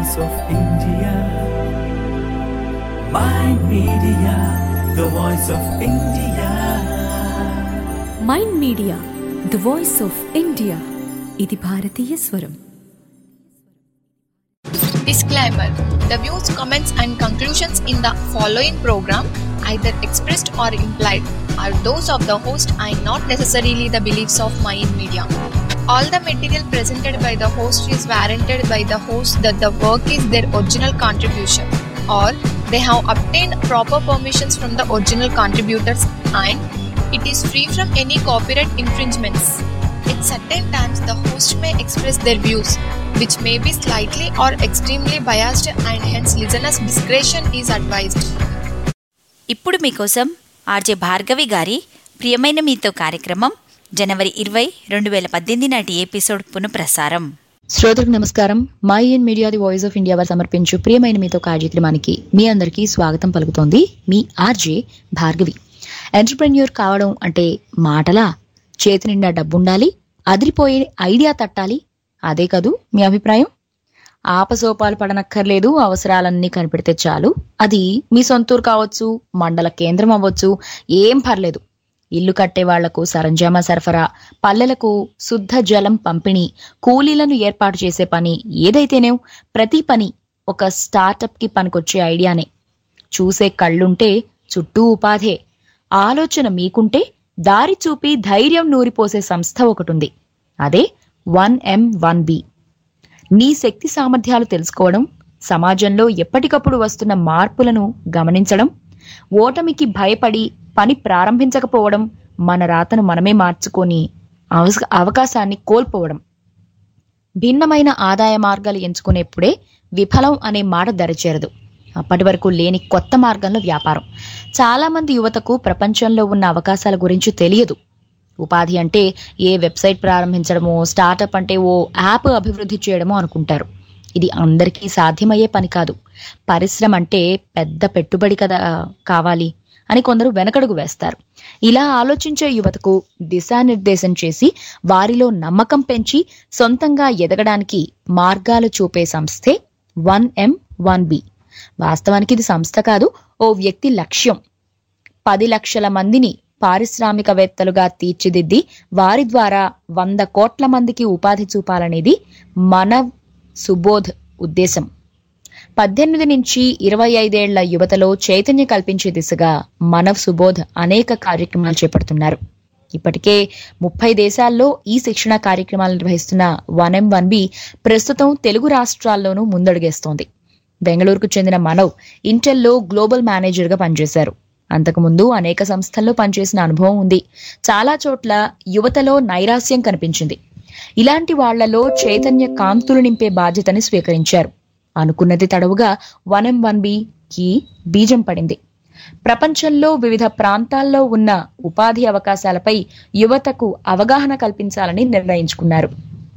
voice of India. Mind Media, the voice of India. Mind media the voice of India ఇది భారతీయ స్వరం Disclaimer The views, comments, and conclusions in the following program, either expressed or implied, are those of the host and not necessarily the beliefs of Mayan Media. All the material presented by the host is warranted by the host that the work is their original contribution or they have obtained proper permissions from the original contributors and it is free from any copyright infringements. At certain times, the host may express their views, which may be slightly or extremely biased, and hence listeners' discretion is advised. ఇప్పుడు మీకోసం RJ Bhargavi గారి ప్రియమైన మీతో కార్యక్రమం జనవరి ఇరవై రెండు వేల పద్దెనిమిది నాటి ఎపిసోడ్ పునఃప్రసారం శ్రోతలకు నమస్కారం my in media the voice of India వారు సమర్పించు ప్రియమైన మీతో కార్యక్రమానికి మీ అందరికీ స్వాగతం పలుకుతోంది మీ ఆర్జే భార్గవి ఎంటర్ప్రెన్యూర్ కావడం అంటే మాటలా చేతి నిండా డబ్బుండాలి అదిరిపోయే ఐడియా తట్టాలి అదే కదూ మీ అభిప్రాయం ఆపసోపాలు పడనక్కర్లేదు అవసరాలన్నీ కనిపెడితే చాలు అది మీ సొంతూరు కావచ్చు మండల కేంద్రం అవ్వచ్చు ఏం పర్లేదు ఇల్లు కట్టే వాళ్లకు సరంజామా సరఫరా పల్లెలకు శుద్ధ జలం పంపిణీ కూలీలను ఏర్పాటు చేసే పని ఏదైతేనేం ప్రతి పని ఒక స్టార్టప్ కి పనికొచ్చే ఐడియానే చూసే కళ్ళుంటే చుట్టూ ఉపాధే ఆలోచన మీకుంటే దారి చూపి ధైర్యం నూరిపోసే సంస్థ ఒకటుంది అదే వన్ ఎం వన్ బి నీ శక్తి సామర్థ్యాలు తెలుసుకోవడం సమాజంలో ఎప్పటికప్పుడు వస్తున్న మార్పులను గమనించడం ఓటమికి భయపడి పని ప్రారంభించకపోవడం మన రాతను మనమే మార్చుకొని అవస- అవకాశాన్ని కోల్పోవడం భిన్నమైన ఆదాయ మార్గాలు ఎంచుకునేప్పుడే విఫలం అనే మాట దరిచేరదు అప్పటి వరకు లేని కొత్త మార్గంలో వ్యాపారం చాలా మంది యువతకు ప్రపంచంలో ఉన్న అవకాశాల గురించి తెలియదు ఉపాధి అంటే ఏ వెబ్సైట్ ప్రారంభించడమో స్టార్టప్ అంటే ఓ యాప్ అభివృద్ధి చేయడమో అనుకుంటారు ఇది అందరికీ సాధ్యమయ్యే పని కాదు పరిశ్రమ అంటే పెద్ద పెట్టుబడి కదా కావాలి అని కొందరు వెనకడుగు వేస్తారు ఇలా ఆలోచించే యువతకు దిశానిర్దేశం చేసి వారిలో నమ్మకం పెంచి సొంతంగా ఎదగడానికి మార్గాలు చూపే సంస్థే వన్ ఎం వన్ బి వాస్తవానికి ఇది సంస్థ కాదు ఓ వ్యక్తి లక్ష్యం పది లక్షల మందిని పారిశ్రామికవేత్తలుగా తీర్చిదిద్ది వారి ద్వారా వంద కోట్ల మందికి ఉపాధి చూపాలనేది మనవ్ సుబోధ్ ఉద్దేశం పద్దెనిమిది నుంచి ఇరవై ఐదేళ్ల యువతలో చైతన్య కల్పించే దిశగా మనవ్ సుబోధ్ అనేక కార్యక్రమాలు చేపడుతున్నారు ఇప్పటికే ముప్పై దేశాల్లో ఈ శిక్షణ కార్యక్రమాలు నిర్వహిస్తున్న వన్ ఎం వన్ బి ప్రస్తుతం తెలుగు రాష్ట్రాల్లోనూ ముందడుగేస్తోంది బెంగళూరుకు చెందిన మనవ్ ఇంటెల్లో గ్లోబల్ మేనేజర్గా పనిచేశారు అంతకుముందు అనేక సంస్థల్లో పనిచేసిన అనుభవం ఉంది చాలా చోట్ల యువతలో నైరాస్యం కనిపించింది ఇలాంటి వాళ్లలో చైతన్య కాంతులు నింపే బాధ్యతని స్వీకరించారు అనుకున్నది తడవుగా వన్ ఎం వన్ కి బీజం పడింది ప్రపంచంలో వివిధ ప్రాంతాల్లో ఉన్న ఉపాధి అవకాశాలపై యువతకు అవగాహన కల్పించాలని నిర్ణయించుకున్నారు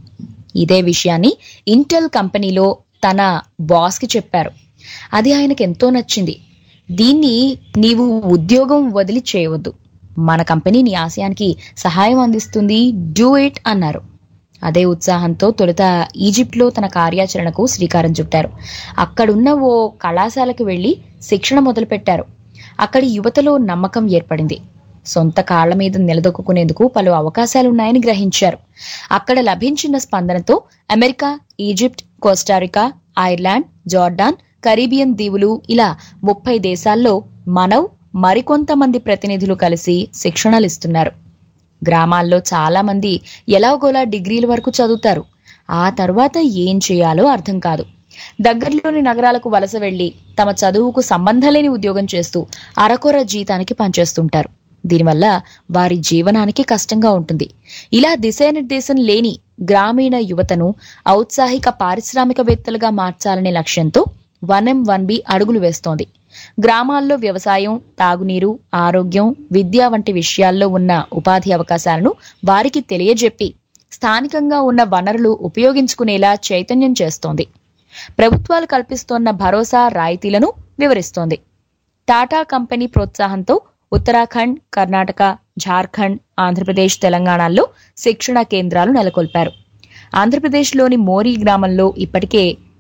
ఇదే విషయాన్ని ఇంటెల్ కంపెనీలో తన బాస్ కి చెప్పారు అది ఆయనకు ఎంతో నచ్చింది దీన్ని నీవు ఉద్యోగం వదిలి చేయవద్దు మన కంపెనీ నీ ఆశయానికి సహాయం అందిస్తుంది డూ ఇట్ అన్నారు అదే ఉత్సాహంతో తొలుత ఈజిప్ట్లో తన కార్యాచరణకు శ్రీకారం చుట్టారు అక్కడున్న ఓ కళాశాలకు వెళ్లి శిక్షణ మొదలుపెట్టారు అక్కడి యువతలో నమ్మకం ఏర్పడింది సొంత కాళ్ల మీద నిలదొక్కునేందుకు పలు అవకాశాలున్నాయని గ్రహించారు అక్కడ లభించిన స్పందనతో America Egypt Costa Rica Ireland Jordan Caribbean దీవులు ఇలా ముప్పై దేశాల్లో మనవ్ మరికొంతమంది ప్రతినిధులు కలిసి శిక్షణలు ఇస్తున్నారు గ్రామాల్లో చాలా మంది ఎలాగోలా డిగ్రీల వరకు చదువుతారు ఆ తర్వాత ఏం చేయాలో అర్థం కాదు దగ్గరలోని నగరాలకు వలస వెళ్లి తమ చదువుకు సంబంధం లేని ఉద్యోగం చేస్తూ అరకొర జీతానికి పనిచేస్తుంటారు దీనివల్ల వారి జీవనానికి కష్టంగా ఉంటుంది ఇలా దిశానిర్దేశం లేని గ్రామీణ యువతను ఔత్సాహిక పారిశ్రామికవేత్తలుగా మార్చాలనే లక్ష్యంతో వన్ ఎం వన్ బి అడుగులు వేస్తోంది గ్రామాల్లో వ్యవసాయం తాగునీరు ఆరోగ్యం విద్య వంటి విషయాల్లో ఉన్న ఉపాధి అవకాశాలను వారికి తెలియజెప్పి స్థానికంగా ఉన్న వనరులు ఉపయోగించుకునేలా చైతన్యం చేస్తోంది ప్రభుత్వాలు కల్పిస్తోన్న భరోసా రాయితీలను వివరిస్తోంది టాటా కంపెనీ ప్రోత్సాహంతో ఉత్తరాఖండ్ కర్ణాటక జార్ఖండ్ ఆంధ్రప్రదేశ్ తెలంగాణల్లో శిక్షణ కేంద్రాలు నెలకొల్పారు ఆంధ్రప్రదేశ్లోని మోరీ గ్రామంలో ఇప్పటికే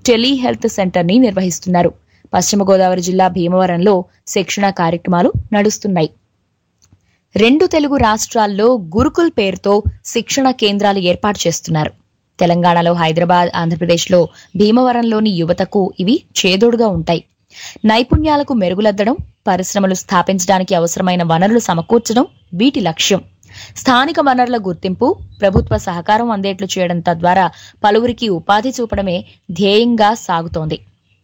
టెలిహెల్త్ సెంటర్ ని నిర్వహిస్తున్నారు పశ్చిమ గోదావరి జిల్లా భీమవరంలో శిక్షణ కార్యక్రమాలు నడుస్తున్నాయి రెండు తెలుగు రాష్ట్రాల్లో గురుకుల్ పేరుతో శిక్షణ కేంద్రాలు ఏర్పాటు చేస్తున్నారు తెలంగాణలో హైదరాబాద్ ఆంధ్రప్రదేశ్లో భీమవరంలోని యువతకు ఇవి చేదోడుగా ఉంటాయి నైపుణ్యాలకు మెరుగులద్దడం పరిశ్రమలు స్థాపించడానికి అవసరమైన వనరులు సమకూర్చడం వీటి లక్ష్యం స్థానిక వనరుల గుర్తింపు ప్రభుత్వ సహకారం అందేట్లు చేయడం తద్వారా పలువురికి ఉపాధి చూపడమే ధ్యేయంగా సాగుతోంది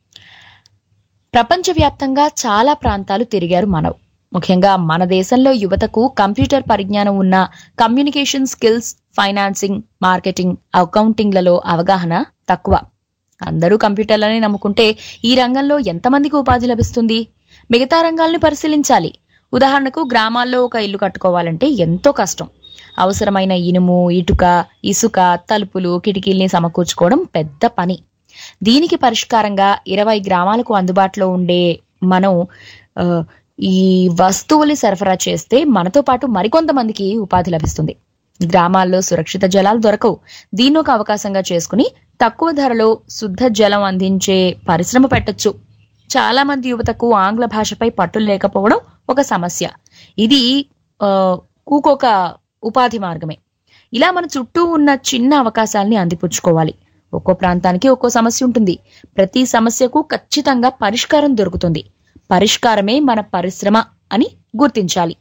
ప్రపంచవ్యాప్తంగా చాలా ప్రాంతాలు తిరిగారు మనవ్ ముఖ్యంగా మన దేశంలో యువతకు కంప్యూటర్ పరిజ్ఞానం ఉన్న కమ్యూనికేషన్ స్కిల్స్ ఫైనాన్సింగ్ మార్కెటింగ్ అకౌంటింగ్లలో అవగాహన తక్కువ అందరూ కంప్యూటర్లనే నమ్ముకుంటే ఈ రంగంలో ఎంతమందికి ఉపాధి లభిస్తుంది మిగతా రంగాల్ని పరిశీలించాలి ఉదాహరణకు గ్రామాల్లో ఒక ఇల్లు కట్టుకోవాలంటే ఎంతో కష్టం అవసరమైన ఇనుము ఇటుక ఇసుక తలుపులు కిటికీల్ని సమకూర్చుకోవడం పెద్ద పని దీనికి పరిష్కారంగా ఇరవై గ్రామాలకు అందుబాటులో ఉండే మనం ఆ, ఈ వస్తువుల్ని సరఫరా చేస్తే మనతో పాటు మరికొంతమందికి ఉపాధి లభిస్తుంది గ్రామాల్లో సురక్షిత జలాలు దొరకవు దీన్ని ఒక అవకాశంగా చేసుకుని తక్కువ ధరలో శుద్ధ జలం అందించే పరిశ్రమ పెట్టొచ్చు చాలా మంది యువతకు ఆంగ్ల భాషపై పట్టు లేకపోవడం ఒక సమస్య ఇది ఆ, కూకొక ఉపాధి మార్గమే ఇలా మన చుట్టూ ఉన్న చిన్న అవకాశాల్ని అందిపుచ్చుకోవాలి ఒక్కో ప్రాంతానికి ఒక్కో సమస్య ఉంటుంది ప్రతి సమస్యకు ఖచ్చితంగా పరిష్కారం దొరుకుతుంది పరిష్కారమే మన పరిశ్రమ అని గుర్తించాలి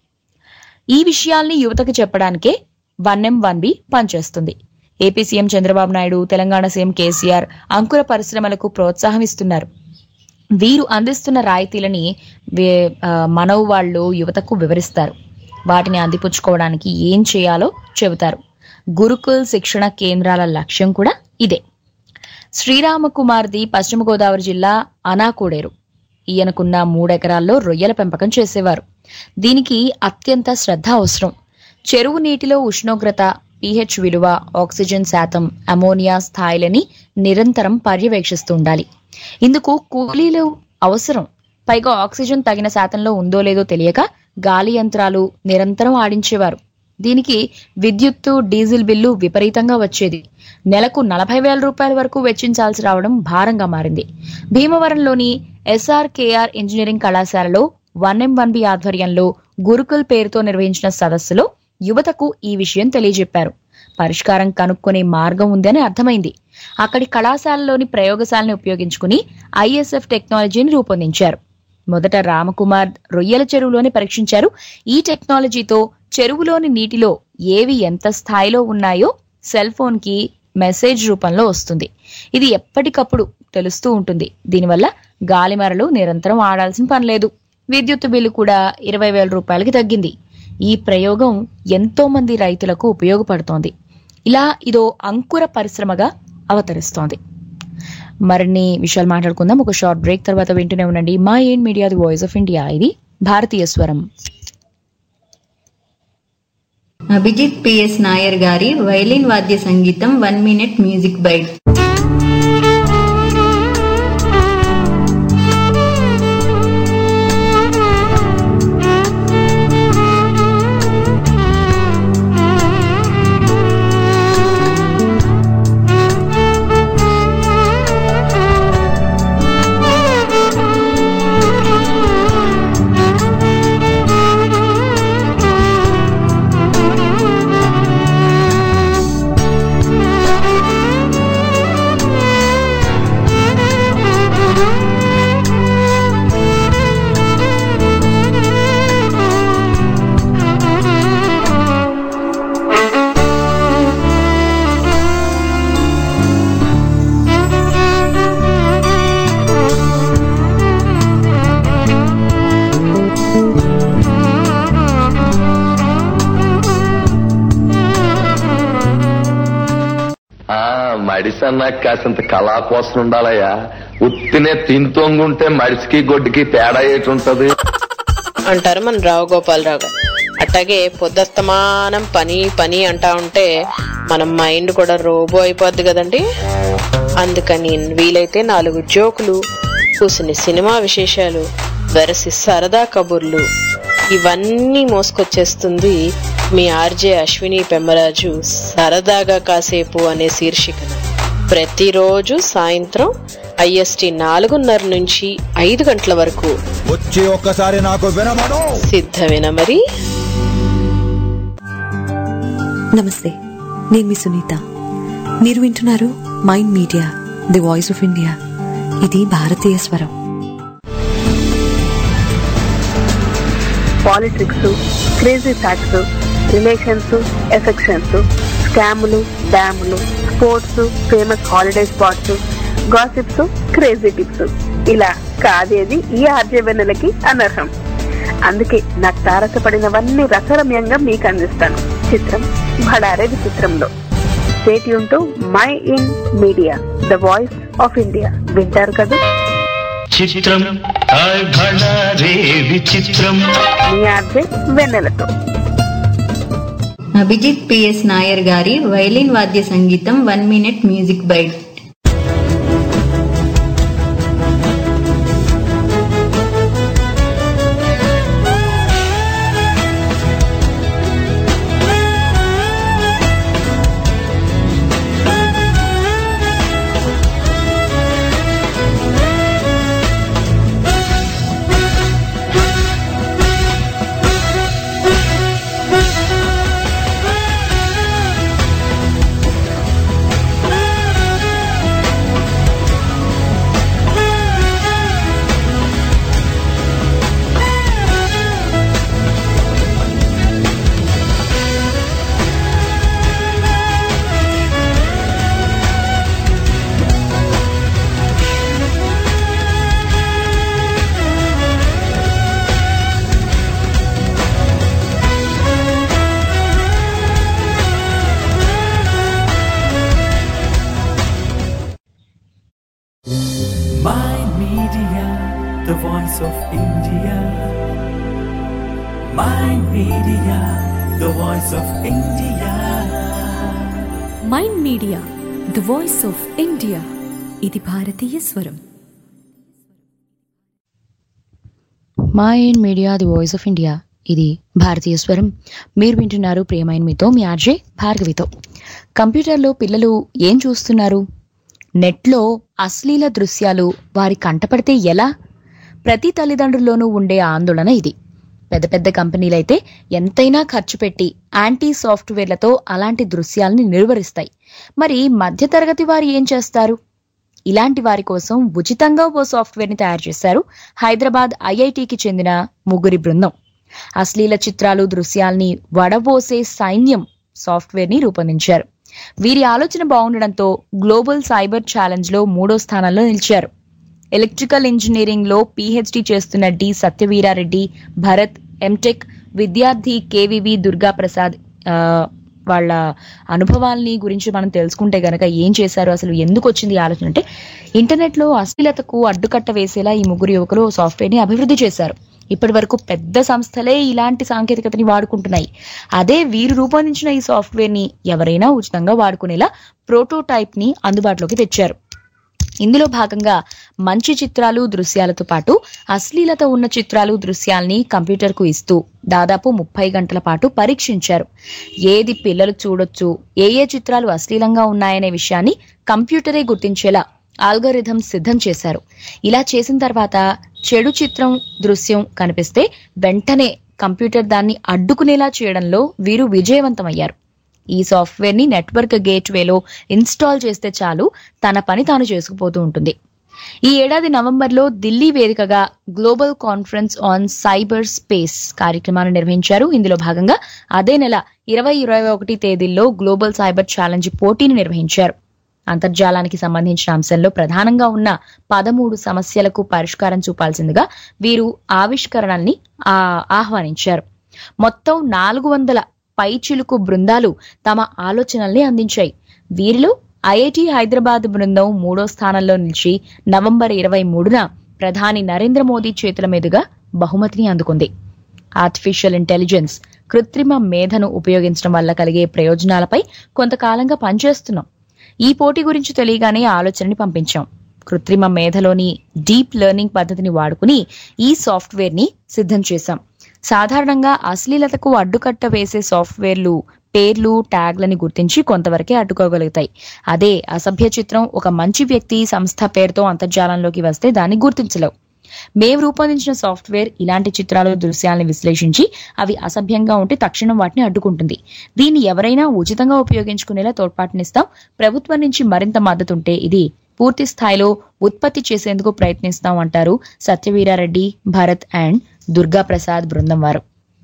ఈ విషయాల్ని యువతకు చెప్పడానికే వన్ ఎం వన్ బి పనిచేస్తుంది AP CM Chandrababu Naidu Telangana CM KCR అంకుర పరిశ్రమలకు ప్రోత్సాహం ఇస్తున్నారు వీరు అందిస్తున్న రాయితీలని వే- ఆ, మనవు వాళ్ళు యువతకు వివరిస్తారు వాటిని అందిపుచ్చుకోవడానికి ఏం చేయాలో చెబుతారు గురుకుల్ శిక్షణ కేంద్రాల లక్ష్యం కూడా ఇదే శ్రీరామకుమార్ది పశ్చిమ గోదావరి జిల్లా అనాకూడేరు ఈయనకున్న మూడెకరాల్లో రొయ్యల పెంపకం చేసేవారు దీనికి అత్యంత శ్రద్ధ అవసరం చెరువు నీటిలో ఉష్ణోగ్రత pH విలువ ఆక్సిజన్ శాతం అమోనియా స్థాయిలని నిరంతరం పర్యవేక్షిస్తూ ఉండాలి ఇందుకు కూలీలు అవసరం పైగా ఆక్సిజన్ తగిన శాతంలో ఉందో లేదో తెలియక గాలి యంత్రాలు నిరంతరం ఆడించేవారు దీనికి విద్యుత్తు డీజిల్ బిల్లు విపరీతంగా వచ్చేది నెలకు నలభై వేల రూపాయల వరకు వెచ్చించాల్సి రావడం భారంగా మారింది భీమవరంలోని ఎస్ఆర్కేఆర్ ఇంజనీరింగ్ కళాశాలలో వన్ ఎం వన్ బి ఆధ్వర్యంలో గురుకుల్ పేరుతో నిర్వహించిన సదస్సులో యువతకు ఈ విషయం తెలియజెప్పారు పరిష్కారం కనుక్కునే మార్గం ఉందని అర్థమైంది అక్కడి కళాశాలలోని ప్రయోగశాలని ఉపయోగించుకుని ఐఎస్ఎఫ్ టెక్నాలజీని రూపొందించారు మొదట రామకుమార్ రొయ్యల చెరువులోని పరీక్షించారు ఈ టెక్నాలజీతో చెరువులోని నీటిలో ఏవి ఎంత స్థాయిలో ఉన్నాయో సెల్ ఫోన్ కి మెసేజ్ రూపంలో వస్తుంది ఇది ఎప్పటికప్పుడు తెలుస్తూ ఉంటుంది దీనివల్ల గాలిమరలు నిరంతరం ఆడాల్సిన పని లేదు విద్యుత్ బిల్లు కూడా ఇరవై వేల రూపాయలకి తగ్గింది ఈ ప్రయోగం ఎంతో మంది రైతులకు ఉపయోగపడుతోంది ఇలా ఇదో అంకుర పరిశ్రమగా అవతరిస్తోంది మరిన్ని విషయాలు మాట్లాడుకుందాం ఒక షార్ట్ బ్రేక్ తర్వాత వింటూనే ఉండండి మా ఏన్ media the voice of India ఇది భారతీయ స్వరం అభిజిత్ పిఎస్ నాయర్ గారి వైలిన్ వాద్య సంగీతం వన్ మినిట్ మ్యూజిక్ బైట్ ఆ మడిసన్నా కాసింత కళా కోసం ఉండాలయ్యా ఉత్తినే తింతోంగుంటే మడిసికి గొడ్డుకి తేడా ఏటి ఉంటది అంటారు మన రావు గోపాలరావు గారు అట్లాగే పొద్దస్తమానం పని పని అంటా ఉంటే మన మైండ్ కూడా రోబో అయిపోద్ది కదండి అందుకని వీలైతే నాలుగు జోకులు కూసిన సినిమా విశేషాలు వెరసి సరదా కబుర్లు ఇవన్నీ మోసుకొచ్చేస్తుంది మీ ఆర్జే అశ్విని పెమ్మరాజు సరదాగా కాసేపు అనే శీర్షికన ప్రతిరోజు సాయంత్రం ఐఎస్టి నాలుగున్నర నుంచి ఐదు గంటల వరకు వచ్చి ఒక్కసారి నాకు వినమను సిద్ధమేనా మరి నమస్తే నేను మీ సునీత మీరు వింటున్నారు mind media the voice of India ఇది భారతీయ స్వరం politics crazy facts relations affections స్కాములు డ్యాములు sports famous holiday spots gossips crazy tips ఇలా కాదేది ఈ ఆర్జవెన్నెలకి అనర్హం అందుకే నాకు తారసపడినవన్నీ రసరమ్యంగా మీకు అందిస్తాను చిత్రం భడారే విచిత్రంలో స్టేట్ యూన్ my in media the voice of India వింటారు కదా చిత్రం హాయ్ భళా రే విచిత్రం మీ ఆర్జే వెన్నెలతో అభిజిత్ పిఎస్ నాయర్ గారి వైలిన్ వాద్య సంగీతం one minute music bite My Media, the voice of India. My Media, the voice of India. Mind media the voice of India ఇది భారతీయ స్వరం మా in media the voice of India ఇది భారతీయ స్వరం మీరు వింటున్నారు ప్రియమైన మీతో మీ ఆర్జే భార్గవితో కంప్యూటర్లో పిల్లలు ఏం చూస్తున్నారు నెట్లో అశ్లీల దృశ్యాలు వారి కంటపడితే ఎలా ప్రతి తల్లిదండ్రుల్లోనూ ఉండే ఆందోళన ఇది పెద్ద పెద్ద కంపెనీలైతే ఎంతైనా ఖర్చు పెట్టి యాంటీ సాఫ్ట్వేర్లతో అలాంటి దృశ్యాలని నిర్వహిస్తాయి మరి మధ్యతరగతి వారు ఏం చేస్తారు ఇలాంటి వారి కోసం ఉచితంగా ఓ సాఫ్ట్వేర్ ని తయారు చేశారు హైదరాబాద్ ఐఐటికి చెందిన ముగ్గురి బృందం అశ్లీల చిత్రాలు దృశ్యాల్ని వడబోసే సైన్యం సాఫ్ట్వేర్ ని రూపొందించారు వీరి ఆలోచన బాగుండడంతో గ్లోబల్ సైబర్ ఛాలెంజ్ లో మూడో స్థానంలో నిలిచారు ఎలక్ట్రికల్ ఇంజనీరింగ్ లో పీహెచ్డీ చేస్తున్న డి సత్యవీరారెడ్డి భరత్ ఎంటెక్ విద్యార్థి కేవివి దుర్గా ప్రసాద్ ఆ, వాళ్ళ అనుభవాల్ని గురించి మనం తెలుసుకుంటే గనక ఏం చేశారు అసలు ఎందుకు వచ్చింది ఈ ఆలోచన అంటే ఇంటర్నెట్ లో అశ్లీలతకు అడ్డుకట్ట వేసేలా ఈ ముగ్గురు యువకులు సాఫ్ట్వేర్ ని అభివృద్ధి చేశారు ఇప్పటి వరకు పెద్ద సంస్థలే ఇలాంటి సాంకేతికతని వాడుకుంటున్నాయి అదే వీరు రూపొందించిన ఈ సాఫ్ట్వేర్ ని ఎవరైనా ఉచితంగా వాడుకునేలా ప్రోటోటైప్ ని అందుబాటులోకి తెచ్చారు ఇందులో భాగంగా మంచి చిత్రాలు దృశ్యాలతో పాటు అశ్లీలత ఉన్న చిత్రాలు దృశ్యాల్ని కంప్యూటర్ కు ఇస్తూ దాదాపు ముప్పై గంటల పాటు పరీక్షించారు ఏది పిల్లలు చూడొచ్చు ఏ ఏ చిత్రాలు అశ్లీలంగా ఉన్నాయనే విషయాన్ని కంప్యూటరే గుర్తించేలా ఆల్గోరిథం సిద్ధం చేశారు ఇలా చేసిన తర్వాత చెడు చిత్రం దృశ్యం కనిపిస్తే వెంటనే కంప్యూటర్ దాన్ని అడ్డుకునేలా చేయడంలో వీరు విజయవంతమయ్యారు ఈ సాఫ్ట్వేర్ ని నెట్వర్క్ గేట్వేలో ఇన్స్టాల్ చేస్తే చాలు తన పని తాను చేసుకుపోతూ ఉంటుంది ఈ ఏడాది నవంబర్లో ఢిల్లీ వేదికగా global conference on cyber space కార్యక్రమాన్ని నిర్వహించారు ఇందులో భాగంగా అదే నెల ఇరవై ఇరవై ఒకటి తేదీల్లో గ్లోబల్ సైబర్ ఛాలెంజ్ పోటీని నిర్వహించారు అంతర్జాలానికి సంబంధించిన అంశంలో ప్రధానంగా ఉన్న పదమూడు సమస్యలకు పరిష్కారం చూపాల్సిందిగా వీరు ఆవిష్కరణల్ని ఆ, ఆహ్వానించారు మొత్తం నాలుగు వందల పైచిలుకు బృందాలు తమ ఆలోచనల్ని అందించాయి వీరిలో ఐఐటి హైదరాబాద్ బృందం మూడో స్థానంలో నిలిచి నవంబర్ ఇరవై మూడున ప్రధాని నరేంద్ర మోదీ చేతుల మీదుగా బహుమతిని అందుకుంది ఆర్టిఫిషియల్ ఇంటెలిజెన్స్ కృత్రిమ మేధను ఉపయోగించడం వల్ల కలిగే ప్రయోజనాలపై కొంతకాలంగా పనిచేస్తున్నాం ఈ పోటీ గురించి తెలియగానే ఆలోచనని పంపించాం కృత్రిమ మేధలోని డీప్ లెర్నింగ్ పద్ధతిని వాడుకుని ఈ సాఫ్ట్వేర్ ని సిద్ధం చేశాం సాధారణంగా అశ్లీలతకు అడ్డుకట్ట వేసే సాఫ్ట్వేర్లు పేర్లు ట్యాగ్లని గుర్తించి కొంతవరకే అడ్డుకోగలుగుతాయి అదే అసభ్య చిత్రం ఒక మంచి వ్యక్తి సంస్థ పేరుతో అంతర్జాలంలోకి వస్తే దాన్ని గుర్తించలేవు మేము రూపొందించిన సాఫ్ట్వేర్ ఇలాంటి చిత్రాలు దృశ్యాలను విశ్లేషించి అవి అసభ్యంగా ఉంటే తక్షణం వాటిని అడ్డుకుంటుంది దీన్ని ఎవరైనా ఉచితంగా ఉపయోగించుకునేలా తోడ్పాటునిస్తాం ప్రభుత్వం నుంచి మరింత మద్దతు ఉంటే ఇది పూర్తి స్థాయిలో ఉత్పత్తి చేసేందుకు ప్రయత్నిస్తాం అంటారు సత్యవీరారెడ్డి భరత్ అండ్ దుర్గా ప్రసాద్ బృందం వారు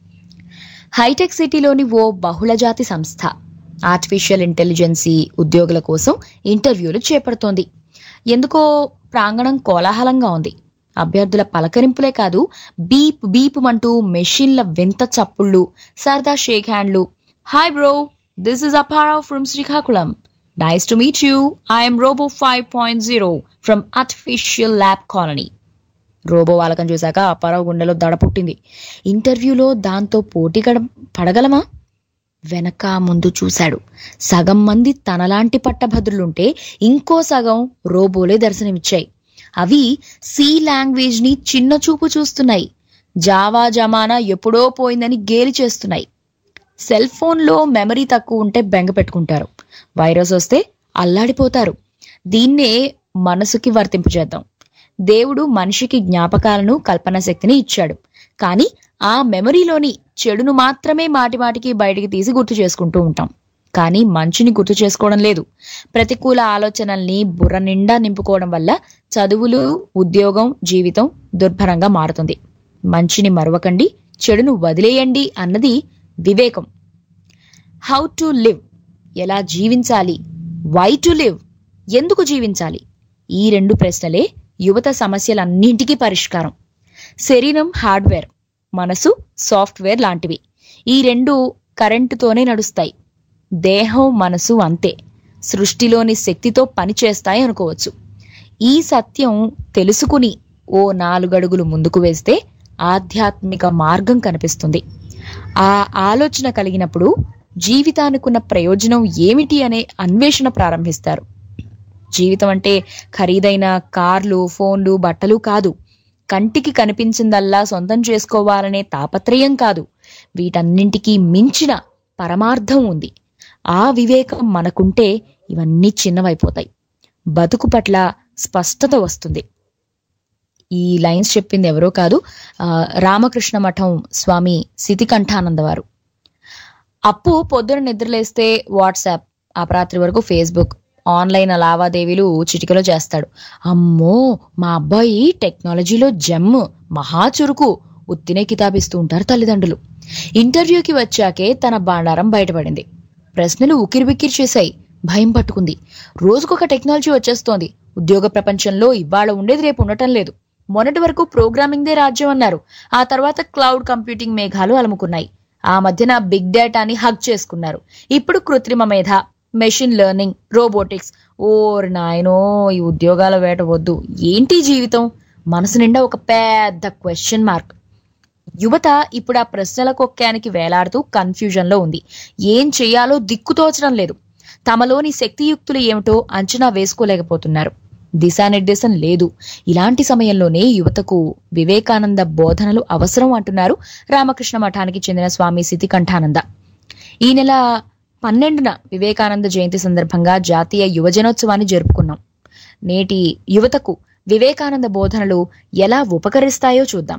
హైటెక్ సిటీలోని ఓ బహుళజాతి సంస్థ ఆర్టిఫిషియల్ ఇంటెలిజెన్సీ ఉద్యోగుల కోసం ఇంటర్వ్యూలు చేపడుతోంది ఎందుకో ప్రాంగణం కోలాహలంగా ఉంది అభ్యర్థుల పలకరింపులే కాదు బీప్ బీప్ అంటూ మెషిన్ల వింత చప్పుళ్ళు సరదా షేక్ హ్యాండ్లు hi bro this is Apparao from Srikakulam nice to meet you I'm robo five point zero from artificial lab colony robo వాలకం చూశాక అప్పారావు గుండెలో దడ పుట్టింది ఇంటర్వ్యూలో దాంతో పోటీ గడ- పడగలమా వెనక ముందు చూశాడు సగం మంది తనలాంటి పట్టభద్రులుంటే ఇంకో సగం రోబోలే దర్శనమిచ్చాయి అవి సి లాంగ్వేజ్ ని చిన్న చూపు చూస్తున్నాయి జావా జమానా ఎప్పుడో పోయిందని గేలి చేస్తున్నాయి సెల్ ఫోన్లో మెమరీ తక్కువ ఉంటే బెంగ పెట్టుకుంటారు వైరస్ వస్తే అల్లాడిపోతారు దీన్నే మనసుకి వర్తింపు చేద్దాం దేవుడు మనిషికి జ్ఞాపకాలను కల్పన శక్తిని ఇచ్చాడు కానీ ఆ మెమరీలోని చెడును మాత్రమే మాటి మాటికి బయటికి తీసి గుర్తు చేసుకుంటూ ఉంటాం కానీ మంచిని గుర్తు చేసుకోవడం లేదు ప్రతికూల ఆలోచనల్ని బుర్ర నిండా నింపుకోవడం వల్ల చదువులు ఉద్యోగం జీవితం దుర్భరంగా మారుతుంది మంచిని మరవకండి చెడును వదిలేయండి అన్నది వివేకం హౌ టు లివ్ ఎలా జీవించాలి వై టు లివ్ ఎందుకు జీవించాలి ఈ రెండు ప్రశ్నలే యువత సమస్యలన్నింటికీ పరిష్కారం శరీరం హార్డ్వేర్ మనసు సాఫ్ట్వేర్ లాంటివి ఈ రెండు కరెంటుతోనే నడుస్తాయి దేహం మనసు అంతే సృష్టిలోని శక్తితో పనిచేస్తాయి అనుకోవచ్చు ఈ సత్యం తెలుసుకుని ఓ నాలుగడుగులు ముందుకు వేస్తే ఆధ్యాత్మిక మార్గం కనిపిస్తుంది ఆ ఆలోచన కలిగినప్పుడు జీవితానికున్న ప్రయోజనం ఏమిటి అనే అన్వేషణ ప్రారంభిస్తారు జీవితం అంటే ఖరీదైన కార్లు ఫోన్లు బట్టలు కాదు కంటికి కనిపించిందల్లా సొంతం చేసుకోవాలనే తాపత్రయం కాదు వీటన్నింటికీ మించిన పరమార్థం ఉంది ఆ వివేకం మనకుంటే ఇవన్నీ చిన్నవైపోతాయి బతుకు పట్ల స్పష్టత వస్తుంది ఈ లైన్స్ చెప్పింది ఎవరో కాదు ఆ, రామకృష్ణ మఠం స్వామి సితికంఠానంద వారు అప్పు పొద్దున నిద్రలేస్తే వాట్సాప్ అపరాత్రి వరకు ఫేస్బుక్ ఆన్లైన్ లావాదేవీలు చిటికలో చేస్తాడు అమ్మో మా అబ్బాయి టెక్నాలజీలో జమ్ మహా చురుకు ఉత్తినే కితాబిస్తూ ఉంటారు తల్లిదండ్రులు ఇంటర్వ్యూకి వచ్చాకే తన బాండారం బయటపడింది ప్రశ్నలు ఉకిరిబిక్కిరి చేశాయి భయం పట్టుకుంది రోజుకొక టెక్నాలజీ వచ్చేస్తోంది ఉద్యోగ ప్రపంచంలో ఇవాళ ఉండేది రేపు ఉండటం లేదు మొన్నటి వరకు ప్రోగ్రామింగ్దే రాజ్యం అన్నారు ఆ తర్వాత క్లౌడ్ కంప్యూటింగ్ మేఘాలు అలుముకున్నాయి ఆ మధ్యన బిగ్ డేటాని హగ్ చేసుకున్నారు ఇప్పుడు కృత్రిమ మేధ మెషిన్ లెర్నింగ్ రోబోటిక్స్ ఓర్ నాయనో ఈ ఉద్యోగాల వేట వద్దు ఏంటి జీవితం మనసు నిండా ఒక పెద్ద క్వశ్చన్ మార్క్ యువత ఇప్పుడు ఆ ప్రశ్నల కొక్కానికి వేలాడుతూ కన్ఫ్యూజన్ లో ఉంది ఏం చేయాలో దిక్కుతోచడం లేదు తమలోని శక్తియుక్తులు ఏమిటో అంచనా వేసుకోలేకపోతున్నారు దిశానిర్దేశం లేదు ఇలాంటి సమయంలోనే యువతకు వివేకానంద బోధనలు అవసరం అంటున్నారు రామకృష్ణ మఠానికి చెందిన స్వామి సితికంఠానంద ఈ నెల పన్నెండున వివేకానంద జయంతి సందర్భంగా జాతీయ యువజనోత్సవాన్ని జరుపుకున్నాం నేటి యువతకు వివేకానంద బోధనలు ఎలా ఉపకరిస్తాయో చూద్దాం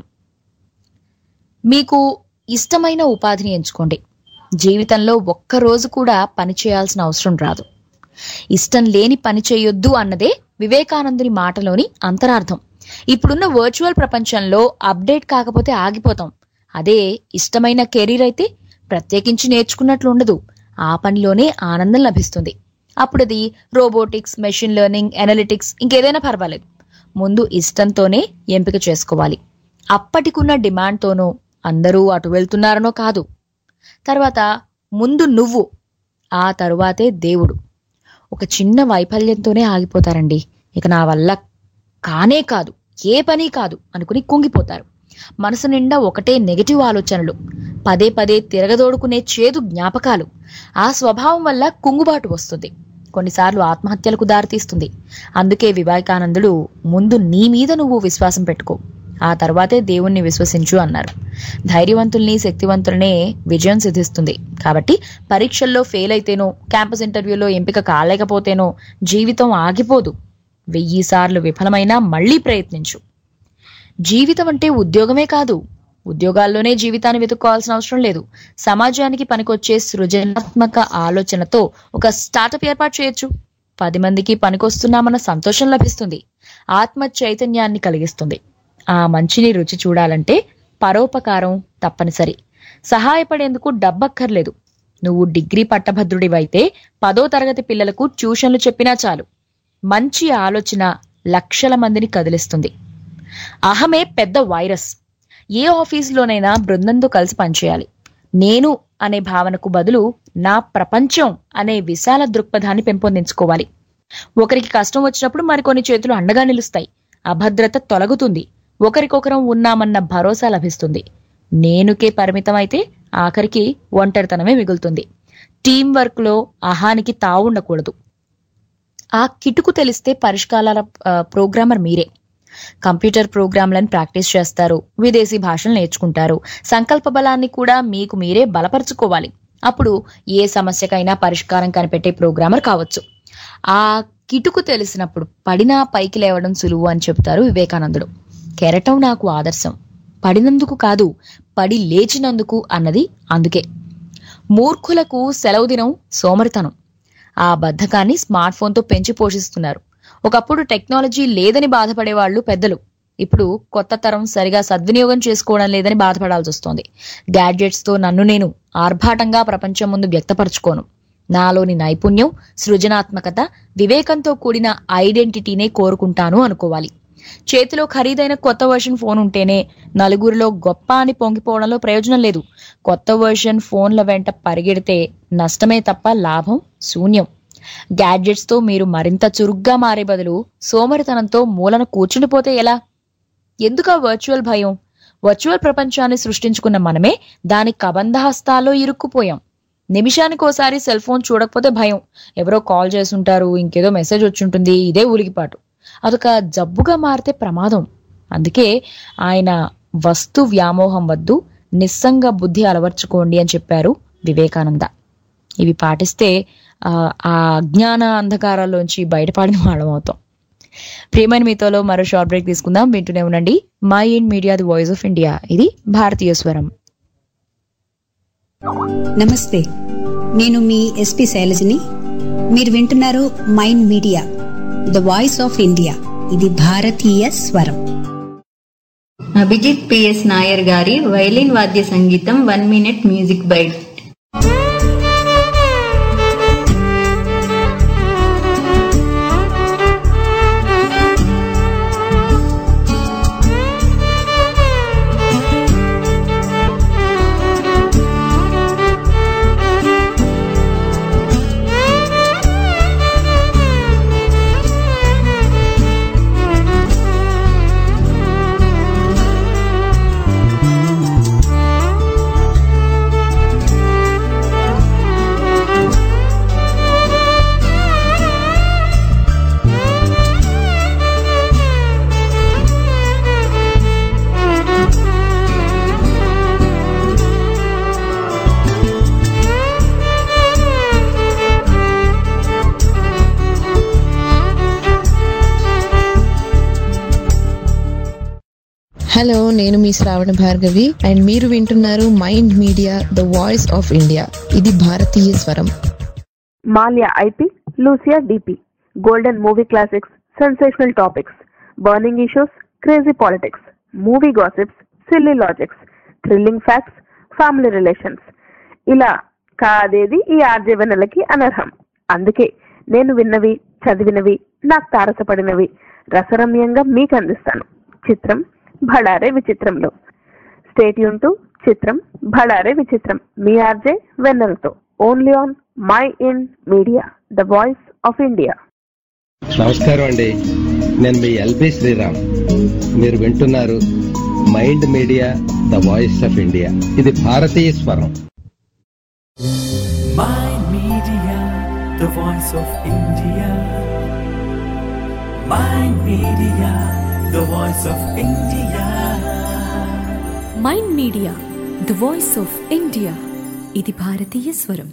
మీకు ఇష్టమైన ఉపాధిని ఎంచుకోండి జీవితంలో ఒక్క రోజు కూడా పని చేయాల్సిన అవసరం రాదు ఇష్టం లేని పని చేయొద్దు అన్నదే వివేకానందుని మాటలోని అంతరార్థం ఇప్పుడున్న వర్చువల్ ప్రపంచంలో అప్డేట్ కాకపోతే ఆగిపోతాం అదే ఇష్టమైన కెరీర్ అయితే ప్రత్యేకించి నేర్చుకున్నట్లు ఉండదు ఆ పనిలోనే ఆనందం లభిస్తుంది అప్పుడది రోబోటిక్స్ మెషిన్ లెర్నింగ్ ఎనలిటిక్స్ ఇంకేదైనా పర్వాలేదు ముందు ఇష్టంతోనే ఎంపిక చేసుకోవాలి అప్పటికున్న డిమాండ్తోనో అందరూ అటు వెళ్తున్నారనో కాదు తర్వాత ముందు నువ్వు ఆ తరువాతే దేవుడు ఒక చిన్న వైఫల్యంతోనే ఆగిపోతారండి ఇక నా వల్ల కానే కాదు ఏ పని కాదు అనుకుని కుంగిపోతారు మనసు నిండా ఒకటే నెగటివ్ ఆలోచనలు పదే పదే తిరగదోడుకునే చేదు జ్ఞాపకాలు ఆ స్వభావం వల్ల కుంగుబాటు వస్తుంది కొన్నిసార్లు ఆత్మహత్యలకు దారితీస్తుంది అందుకే వివేకానందుడు ముందు నీ మీద నువ్వు విశ్వాసం పెట్టుకో ఆ తర్వాతే దేవుణ్ణి విశ్వసించు అన్నారు ధైర్యవంతుల్ని శక్తివంతులనే విజయం సిద్ధిస్తుంది కాబట్టి పరీక్షల్లో ఫెయిల్ అయితేనో క్యాంపస్ ఇంటర్వ్యూలో ఎంపిక కాలేకపోతేనో జీవితం ఆగిపోదు వెయ్యి సార్లు విఫలమైనా మళ్ళీ ప్రయత్నించు జీవితం అంటే ఉద్యోగమే కాదు ఉద్యోగాల్లోనే జీవితాన్ని వెతుక్కోవాల్సిన అవసరం లేదు సమాజానికి పనికొచ్చే సృజనాత్మక ఆలోచనతో ఒక స్టార్టప్ ఏర్పాటు చేయొచ్చు పది మందికి పనికొస్తున్నామన్న సంతోషం లభిస్తుంది ఆత్మ చైతన్యాన్ని కలిగిస్తుంది ఆ మంచిని రుచి చూడాలంటే పరోపకారం తప్పనిసరి సహాయపడేందుకు డబ్బక్కర్లేదు నువ్వు డిగ్రీ పట్టభద్రుడివైతే పదో తరగతి పిల్లలకు ట్యూషన్లు చెప్పినా చాలు మంచి ఆలోచన లక్షల మందిని కదిలిస్తుంది అహమే పెద్ద వైరస్ ఏ ఆఫీసులోనైనా బృందంతో కలిసి పనిచేయాలి నేను అనే భావనకు బదులు నా ప్రపంచం అనే విశాల దృక్పథాన్ని పెంపొందించుకోవాలి ఒకరికి కష్టం వచ్చినప్పుడు మరికొన్ని చేతులు అండగా నిలుస్తాయి అభద్రత తొలగుతుంది ఒకరికొకరం ఉన్నామన్న భరోసా లభిస్తుంది నేనుకే పరిమితం అయితే ఆఖరికి ఒంటరితనమే మిగులుతుంది టీం వర్క్ లో అహానికి తావుండకూడదు ఆ కిటుకు తెలిస్తే పరిష్కారాల ఆ, ప్రోగ్రామర్ మీరే కంప్యూటర్ ప్రోగ్రాంలను ప్రాక్టీస్ చేస్తారు విదేశీ భాషలు నేర్చుకుంటారు సంకల్ప బలాన్ని కూడా మీకు మీరే బలపరుచుకోవాలి అప్పుడు ఏ సమస్యకైనా పరిష్కారం కనిపెట్టే ప్రోగ్రామర్ కావచ్చు ఆ కిటుకు తెలిసినప్పుడు పడినా పైకి లేవడం సులువు అని చెబుతారు వివేకానందుడు కెరటం నాకు ఆదర్శం పడినందుకు కాదు పడి లేచినందుకు అన్నది అందుకే మూర్ఖులకు సెలవు దినం సోమరితనం ఆ బద్ధకాన్ని స్మార్ట్ ఫోన్తో పెంచి పోషిస్తున్నారు ఒకప్పుడు టెక్నాలజీ లేదని బాధపడేవాళ్ళు పెద్దలు ఇప్పుడు కొత్త తరం సరిగా సద్వినియోగం చేసుకోవడం లేదని బాధపడాల్సి వస్తోంది గ్యాడ్జెట్స్ తో నన్ను నేను ఆర్భాటంగా ప్రపంచం ముందు వ్యక్తపరచుకోను నాలోని నైపుణ్యం సృజనాత్మకత వివేకంతో కూడిన ఐడెంటిటీనే కోరుకుంటాను అనుకోవాలి చేతిలో ఖరీదైన కొత్త వర్షన్ ఫోన్ ఉంటేనే నలుగురిలో గొప్ప అని పొంగిపోవడంలో ప్రయోజనం లేదు కొత్త వర్షన్ ఫోన్ల వెంట పరిగెడితే నష్టమే తప్ప లాభం శూన్యం గ్యాడ్జెట్స్ తో మీరు మరింత చురుగ్గా మారే బదులు సోమరితనంతో మూలన కూర్చుండిపోతే ఎలా ఎందుకు ఆ వర్చువల్ భయం వర్చువల్ ప్రపంచాన్ని సృష్టించుకున్న మనమే దాని కబంధ హస్తాల్లో ఇరుక్కుపోయాం నిమిషానికోసారి సెల్ ఫోన్ చూడకపోతే భయం ఎవరో కాల్ చేసుంటారు ఇంకేదో మెసేజ్ వచ్చుంటుంది ఇదే ఉలికిపాటు అదొక జబ్బుగా మారితే ప్రమాదం అందుకే ఆయన వస్తు వ్యామోహం వద్దు నిస్సంగ బుద్ధి అలవర్చుకోండి అని చెప్పారు వివేకానంద ఇవి పాటిస్తే ఆ, ఆ అజ్ఞాన అంధకారాల్లోంచి బయటపడిన వాళ్ళం అవుతాం ప్రియమైన మీతోలో మరో షార్ట్ బ్రేక్ తీసుకుందాం వింటూనే ఉండండి my Ind media the voice of India ఇది భారతీయ స్వరం నమస్తే నేను మీ ఎస్పి శైలజని మీరు వింటున్నారు mind media the voice of India ఇది భారతీయ స్వరం అభిజిత్ పిఎస్ నాయర్ గారి వైలిన్ వాద్య సంగీతం one minute music bite hello నేను మీ శ్రావణ భార్గవి అండ్ మీరు వింటున్నారు mind media the voice of India ఇది భారతీయ స్వరం మాల్యా ఐపీ లూసియా డిపి golden movie classics sensational topics burning issues crazy politics movie gossips silly logics thrilling facts family relations ఇలా కాదేది ఈ ఆర్జవెన్నెలకి అనర్హం అందుకే నేను విన్నవి చదివినవి నాకు తారసపడినవి రసరమ్యంగా మీకు అందిస్తాను చిత్రం భడారే విచిత్రంలో స్టేట్ యూన్ టు చిత్రం భడారే విచిత్రం మీ ఆర్జే వెన్నెలతో only on my in media the voice of India నమస్కారం అండి నేను మీ ఎల్బి శ్రీరామ్ మీరు వింటున్నారు mind media the voice of India ఇది భారతీయ స్వరం Mind Media, the voice of India. Mind Media, the voice of India. Mind media the voice of India ఇది భారతీయ స్వరం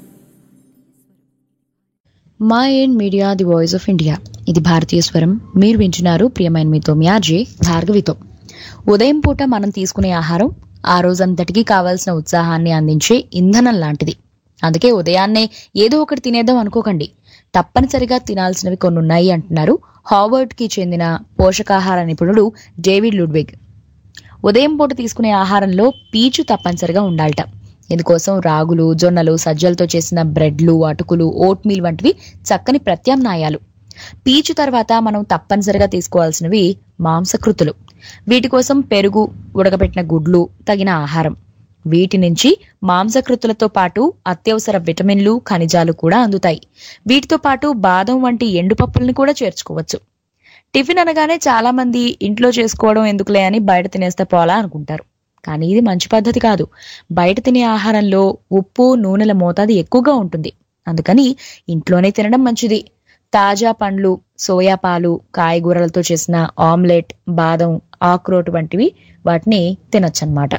మా end media the voice of India ఇది భారతీయ స్వరం మీరు వింటున్నారు ప్రియమైన మీతో మీ ఆర్జే భార్గవితో ఉదయం పూట మనం తీసుకునే ఆహారం ఆ రోజంతటికి కావాల్సిన ఉత్సాహాన్ని అందించే ఇంధనం లాంటిది అందుకే ఉదయాన్నే ఏదో ఒకటి తినేద్దాం అనుకోకండి తప్పనిసరిగా తినాల్సినవి కొన్ని ఉన్నాయి అంటున్నారు హార్వర్డ్ కి చెందిన పోషకాహార నిపుణుడు డేవిడ్ లుడ్విగ్ ఉదయం పూట తీసుకునే ఆహారంలో పీచు తప్పనిసరిగా ఉండాలట ఇందుకోసం రాగులు జొన్నలు సజ్జలతో చేసిన బ్రెడ్లు అటుకులు ఓట్ మీల్ వంటివి చక్కని ప్రత్యామ్నాయాలు పీచు తర్వాత మనం తప్పనిసరిగా తీసుకోవాల్సినవి మాంసకృతులు వీటి కోసం పెరుగు ఉడకబెట్టిన గుడ్లు తగిన ఆహారం వీటి నుంచి మాంసకృతులతో పాటు అత్యవసర విటమిన్లు ఖనిజాలు కూడా అందుతాయి వీటితో పాటు బాదం వంటి ఎండుపప్పులను కూడా చేర్చుకోవచ్చు టిఫిన్ అనగానే చాలా మంది ఇంట్లో చేసుకోవడం ఎందుకులే అని బయట తినేస్తే పోలా అనుకుంటారు కానీ ఇది మంచి పద్ధతి కాదు బయట తినే ఆహారంలో ఉప్పు నూనెల మోతాదు ఎక్కువగా ఉంటుంది అందుకని ఇంట్లోనే తినడం మంచిది తాజా పండ్లు సోయా పాలు కాయగూరలతో చేసిన ఆమ్లెట్ బాదం ఆక్రోట్ వంటివి వాటిని తినొచ్చన్నమాట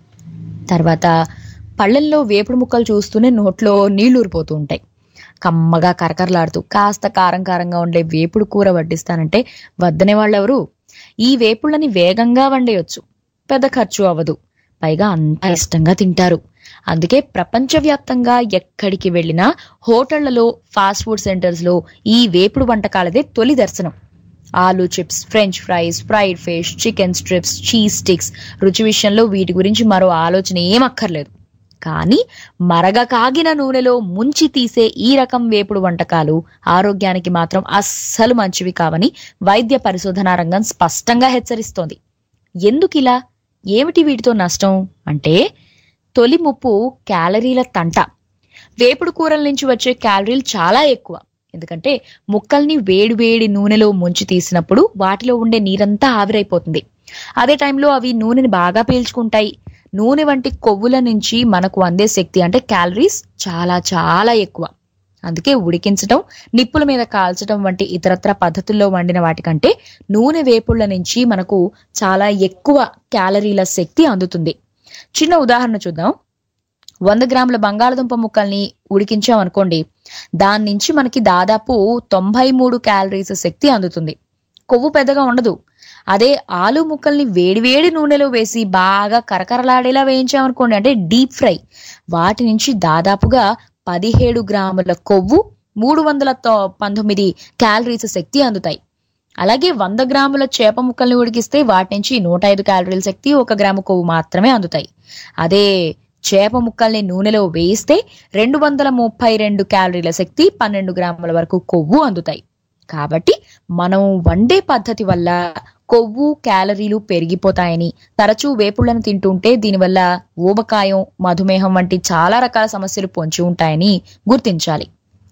తర్వాత పళ్ళల్లో వేపుడు ముక్కలు చూస్తూనే నోట్లో నీళ్లు ఊరిపోతూ ఉంటాయి కమ్మగా కరకరలాడుతూ కాస్త కారం కారంగా ఉండే వేపుడు కూర వడ్డిస్తానంటే వద్దనే వాళ్ళెవరు ఈ వేపుళ్ళని వేగంగా వండేయొచ్చు పెద్ద ఖర్చు అవ్వదు పైగా అంతా ఇష్టంగా తింటారు అందుకే ప్రపంచవ్యాప్తంగా ఎక్కడికి వెళ్ళినా హోటళ్లలో ఫాస్ట్ ఫుడ్ సెంటర్స్ లో ఈ వేపుడు వంటకాలదే తొలి దర్శనం ఆలు chips French fries fried fish chicken strips cheese sticks రుచి విషయంలో వీటి గురించి మరో ఆలోచన ఏం అక్కర్లేదు కానీ మరగ కాగిన నూనెలో ముంచి తీసే ఈ రకం వేపుడు వంటకాలు ఆరోగ్యానికి మాత్రం అస్సలు మంచివి కావని వైద్య పరిశోధనా రంగం స్పష్టంగా హెచ్చరిస్తోంది ఎందుకిలా ఏమిటి వీటితో నష్టం అంటే తొలి ముప్పు క్యాలరీల తంట వేపుడు కూరల నుంచి వచ్చే క్యాలరీలు చాలా ఎక్కువ ఎందుకంటే ముక్కల్ని వేడి వేడి నూనెలో ముంచి తీసినప్పుడు వాటిలో ఉండే నీరంతా ఆవిరైపోతుంది అదే టైంలో అవి నూనెని బాగా పీల్చుకుంటాయి నూనె వంటి కొవ్వుల నుంచి మనకు అందే శక్తి అంటే క్యాలరీస్ చాలా చాలా ఎక్కువ అందుకే ఉడికించడం నిప్పుల మీద కాల్చడం వంటి ఇతరత్ర పద్ధతుల్లో వండిన వాటికంటే నూనె వేపుళ్ల నుంచి మనకు చాలా ఎక్కువ క్యాలరీల శక్తి అందుతుంది చిన్న ఉదాహరణ చూద్దాం వంద గ్రాముల బంగాళదుంప ముక్కల్ని ఉడికించాం అనుకోండి దాని నుంచి మనకి దాదాపు తొంభై మూడు క్యాలరీస్ శక్తి అందుతుంది కొవ్వు పెద్దగా ఉండదు అదే ఆలు ముక్కల్ని వేడివేడి నూనెలో వేసి బాగా కరకరలాడేలా వేయించామనుకోండి అంటే డీప్ ఫ్రై వాటి నుంచి దాదాపుగా పదిహేడు గ్రాముల కొవ్వు మూడు వందల తొ- పంతొమ్మిది క్యాలరీస్ శక్తి అందుతాయి అలాగే వంద గ్రాముల చేప ముక్కల్ని ఉడికిస్తే వాటి నుంచి నూట ఐదు క్యాలరీల శక్తి ఒక గ్రాము కొవ్వు మాత్రమే అందుతాయి అదే చేప ముక్కల్ని నూనెలో వేయిస్తే రెండు వందల ముప్పై రెండు క్యాలరీల శక్తి పన్నెండు గ్రాముల వరకు కొవ్వు అందుతాయి కాబట్టి మనం వండే పద్ధతి వల్ల కొవ్వు క్యాలరీలు పెరిగిపోతాయని తరచూ వేపుళ్లను తింటుంటే దీనివల్ల ఊబకాయం మధుమేహం వంటి చాలా రకాల సమస్యలు పొంచి ఉంటాయని గుర్తించాలి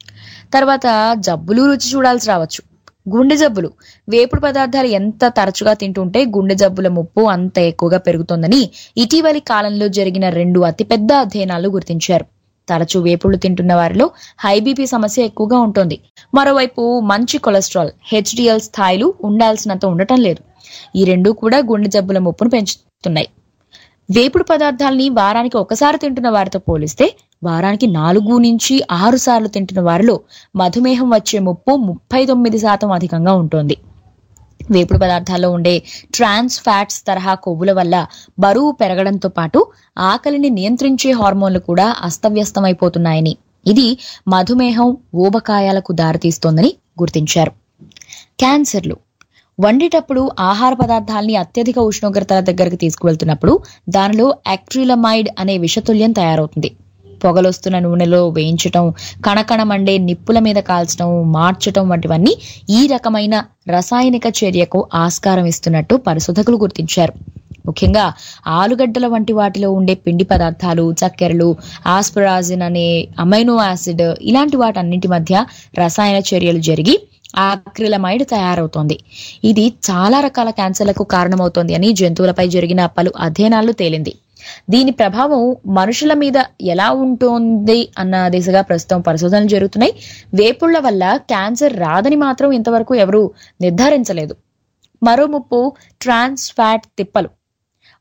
తర్వాత జబ్బులు రుచి చూడాల్సి రావచ్చు గుండె జబ్బులు వేపుడు పదార్థాలు ఎంత తరచుగా తింటుంటే గుండె జబ్బుల ముప్పు అంత ఎక్కువగా పెరుగుతోందని ఇటీవలి కాలంలో జరిగిన రెండు అతిపెద్ద అధ్యయనాలు గుర్తించారు తరచూ వేపుళ్లు తింటున్న వారిలో హై బీపీ సమస్య ఎక్కువగా ఉంటుంది మరోవైపు మంచి కొలెస్ట్రాల్ హెచ్డిఎల్ స్థాయిలు ఉండాల్సినంత ఉండటం లేదు ఈ రెండు కూడా గుండె జబ్బుల ముప్పును పెంచుతున్నాయి వేపుడు పదార్థాలని వారానికి ఒకసారి తింటున్న వారితో పోలిస్తే వారానికి నాలుగు నుంచి ఆరు సార్లు తింటున్న వారిలో మధుమేహం వచ్చే ముప్పు ముప్పై తొమ్మిది శాతం అధికంగా ఉంటుంది వేపుడు పదార్థాల్లో ఉండే ట్రాన్స్ ఫ్యాట్స్ తరహా కొవ్వుల వల్ల బరువు పెరగడంతో పాటు ఆకలిని నియంత్రించే హార్మోన్లు కూడా అస్తవ్యస్తమైపోతున్నాయని ఇది మధుమేహం ఊబకాయాలకు దారితీస్తోందని గుర్తించారు క్యాన్సర్లు వండేటప్పుడు ఆహార పదార్థాల్ని అత్యధిక ఉష్ణోగ్రతల దగ్గరకు తీసుకువెళ్తున్నప్పుడు దానిలో యాక్ట్రిలమైడ్ అనే విషతుల్యం తయారవుతుంది పొగలొస్తున్న నూనెలో వేయించటం కణకణ మండే నిప్పుల మీద కాల్చడం మార్చటం వంటివన్నీ ఈ రకమైన రసాయనిక చర్యకు ఆస్కారం ఇస్తున్నట్టు పరిశోధకులు గుర్తించారు ముఖ్యంగా ఆలుగడ్డల వంటి వాటిలో ఉండే పిండి పదార్థాలు చక్కెరలు ఆస్పరాజిన్ అనే అమైనో యాసిడ్ ఇలాంటి వాటన్నింటి మధ్య రసాయన చర్యలు జరిగి ఆక్రిలమైడ్ తయారవుతోంది ఇది చాలా రకాల క్యాన్సర్లకు కారణమవుతోంది అని జంతువులపై జరిగిన పలు అధ్యయనాల్లో తేలింది దీని ప్రభావం మనుషుల మీద ఎలా ఉంటుంది అన్న దిశగా ప్రస్తుతం పరిశోధనలు జరుగుతున్నాయి వేపుళ్ల వల్ల క్యాన్సర్ రాదని మాత్రం ఇంతవరకు ఎవరూ నిర్ధారించలేదు మరో ముప్పు ట్రాన్స్ ఫ్యాట్ తిప్పలు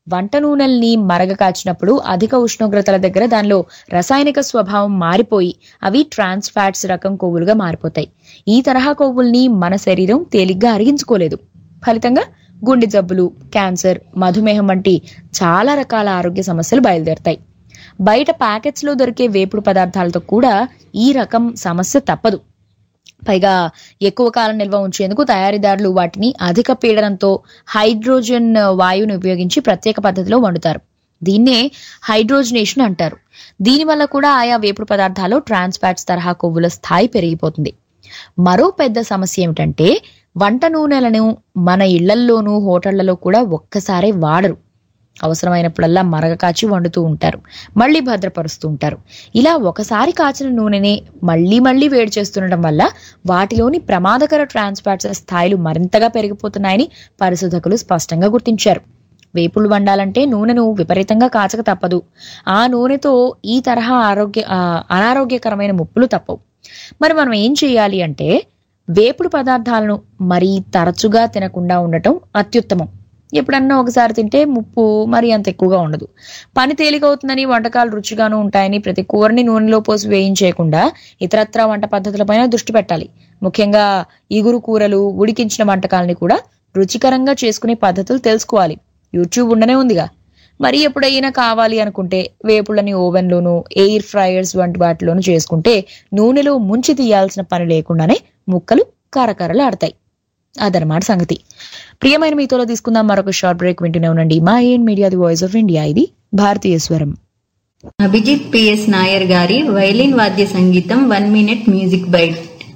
వంట నూనెల్ని మరగ కాచినప్పుడు అధిక ఉష్ణోగ్రతల దగ్గర దానిలో రసాయనిక స్వభావం మారిపోయి అవి ట్రాన్స్ ఫ్యాట్స్ రకం కొవ్వులుగా మారిపోతాయి ఈ తరహా కొవ్వుల్ని మన శరీరం తేలిగ్గా అరిగించుకోలేదు ఫలితంగా గుండె జబ్బులు క్యాన్సర్ మధుమేహం వంటి చాలా రకాల ఆరోగ్య సమస్యలు బయలుదేరతాయి బయట ప్యాకెట్స్ లో దొరికే వేపుడు పదార్థాలతో కూడా ఈ రకం సమస్య తప్పదు పైగా ఎక్కువ కాలం నిల్వ ఉంచేందుకు తయారీదారులు వాటిని అధిక పీడనంతో హైడ్రోజన్ వాయువుని ఉపయోగించి ప్రత్యేక పద్ధతిలో వండుతారు దీన్నే హైడ్రోజనేషన్ అంటారు దీనివల్ల కూడా ఆయా వేపుడు పదార్థాలు ట్రాన్స్ ఫ్యాట్స్ తరహా కొవ్వుల స్థాయి పెరిగిపోతుంది మరో పెద్ద సమస్య ఏమిటంటే వంట నూనెలను మన ఇళ్లల్లోనూ హోటళ్లలో కూడా ఒక్కసారే వాడరు అవసరమైనప్పుడల్లా మరగ కాచి వండుతూ ఉంటారు మళ్ళీ భద్రపరుస్తూ ఉంటారు ఇలా ఒకసారి కాచిన నూనెనే మళ్ళీ మళ్ళీ వేడి చేస్తుండటం వల్ల వాటిలోని ప్రమాదకర ట్రాన్స్ ఫ్యాట్స్ స్థాయిలు మరింతగా పెరిగిపోతున్నాయని పరిశోధకులు స్పష్టంగా గుర్తించారు వేపుళ్ళు వండాలంటే నూనెను విపరీతంగా కాచక తప్పదు ఆ నూనెతో ఈ తరహా ఆరోగ్య ఆ, అనారోగ్యకరమైన ముప్పులు తప్పవు మరి మనం ఏం చేయాలి అంటే వేపుడు పదార్థాలను మరీ తరచుగా తినకుండా ఉండటం అత్యుత్తమం ఎప్పుడన్నా ఒకసారి తింటే ముప్పు మరి అంత ఎక్కువగా ఉండదు పని తేలికవుతుందని వంటకాలు రుచిగాను ఉంటాయని ప్రతి కూరని నూనెలో పోసి వేయించేయకుండా ఇతరత్రా వంట పద్ధతులపైన దృష్టి పెట్టాలి ముఖ్యంగా ఇగురు కూరలు ఉడికించిన వంటకాలని కూడా రుచికరంగా చేసుకునే పద్ధతులు తెలుసుకోవాలి యూట్యూబ్ ఉండనే ఉందిగా మరి ఎప్పుడైనా కావాలి అనుకుంటే వేపుళ్ళని ఓవెన్లోను ఎయిర్ ఫ్రైయర్స్ వంటి వాటిలోను చేసుకుంటే నూనెలో ముంచి తీయాల్సిన పని లేకుండానే ముక్కలు కరకరలు ఆడతాయి అదనమాట సంగతి ప్రియమైన మీతోలో తీసుకుందాం మరొక షార్ట్ బ్రేక్ వింటూనే ఉండండి మా ఏన్ media the voice of India ఇది భారతీయ స్వరం అభిజిత్ పిఎస్ నాయర్ గారి వైలిన్ వాద్య సంగీతం one minute music bite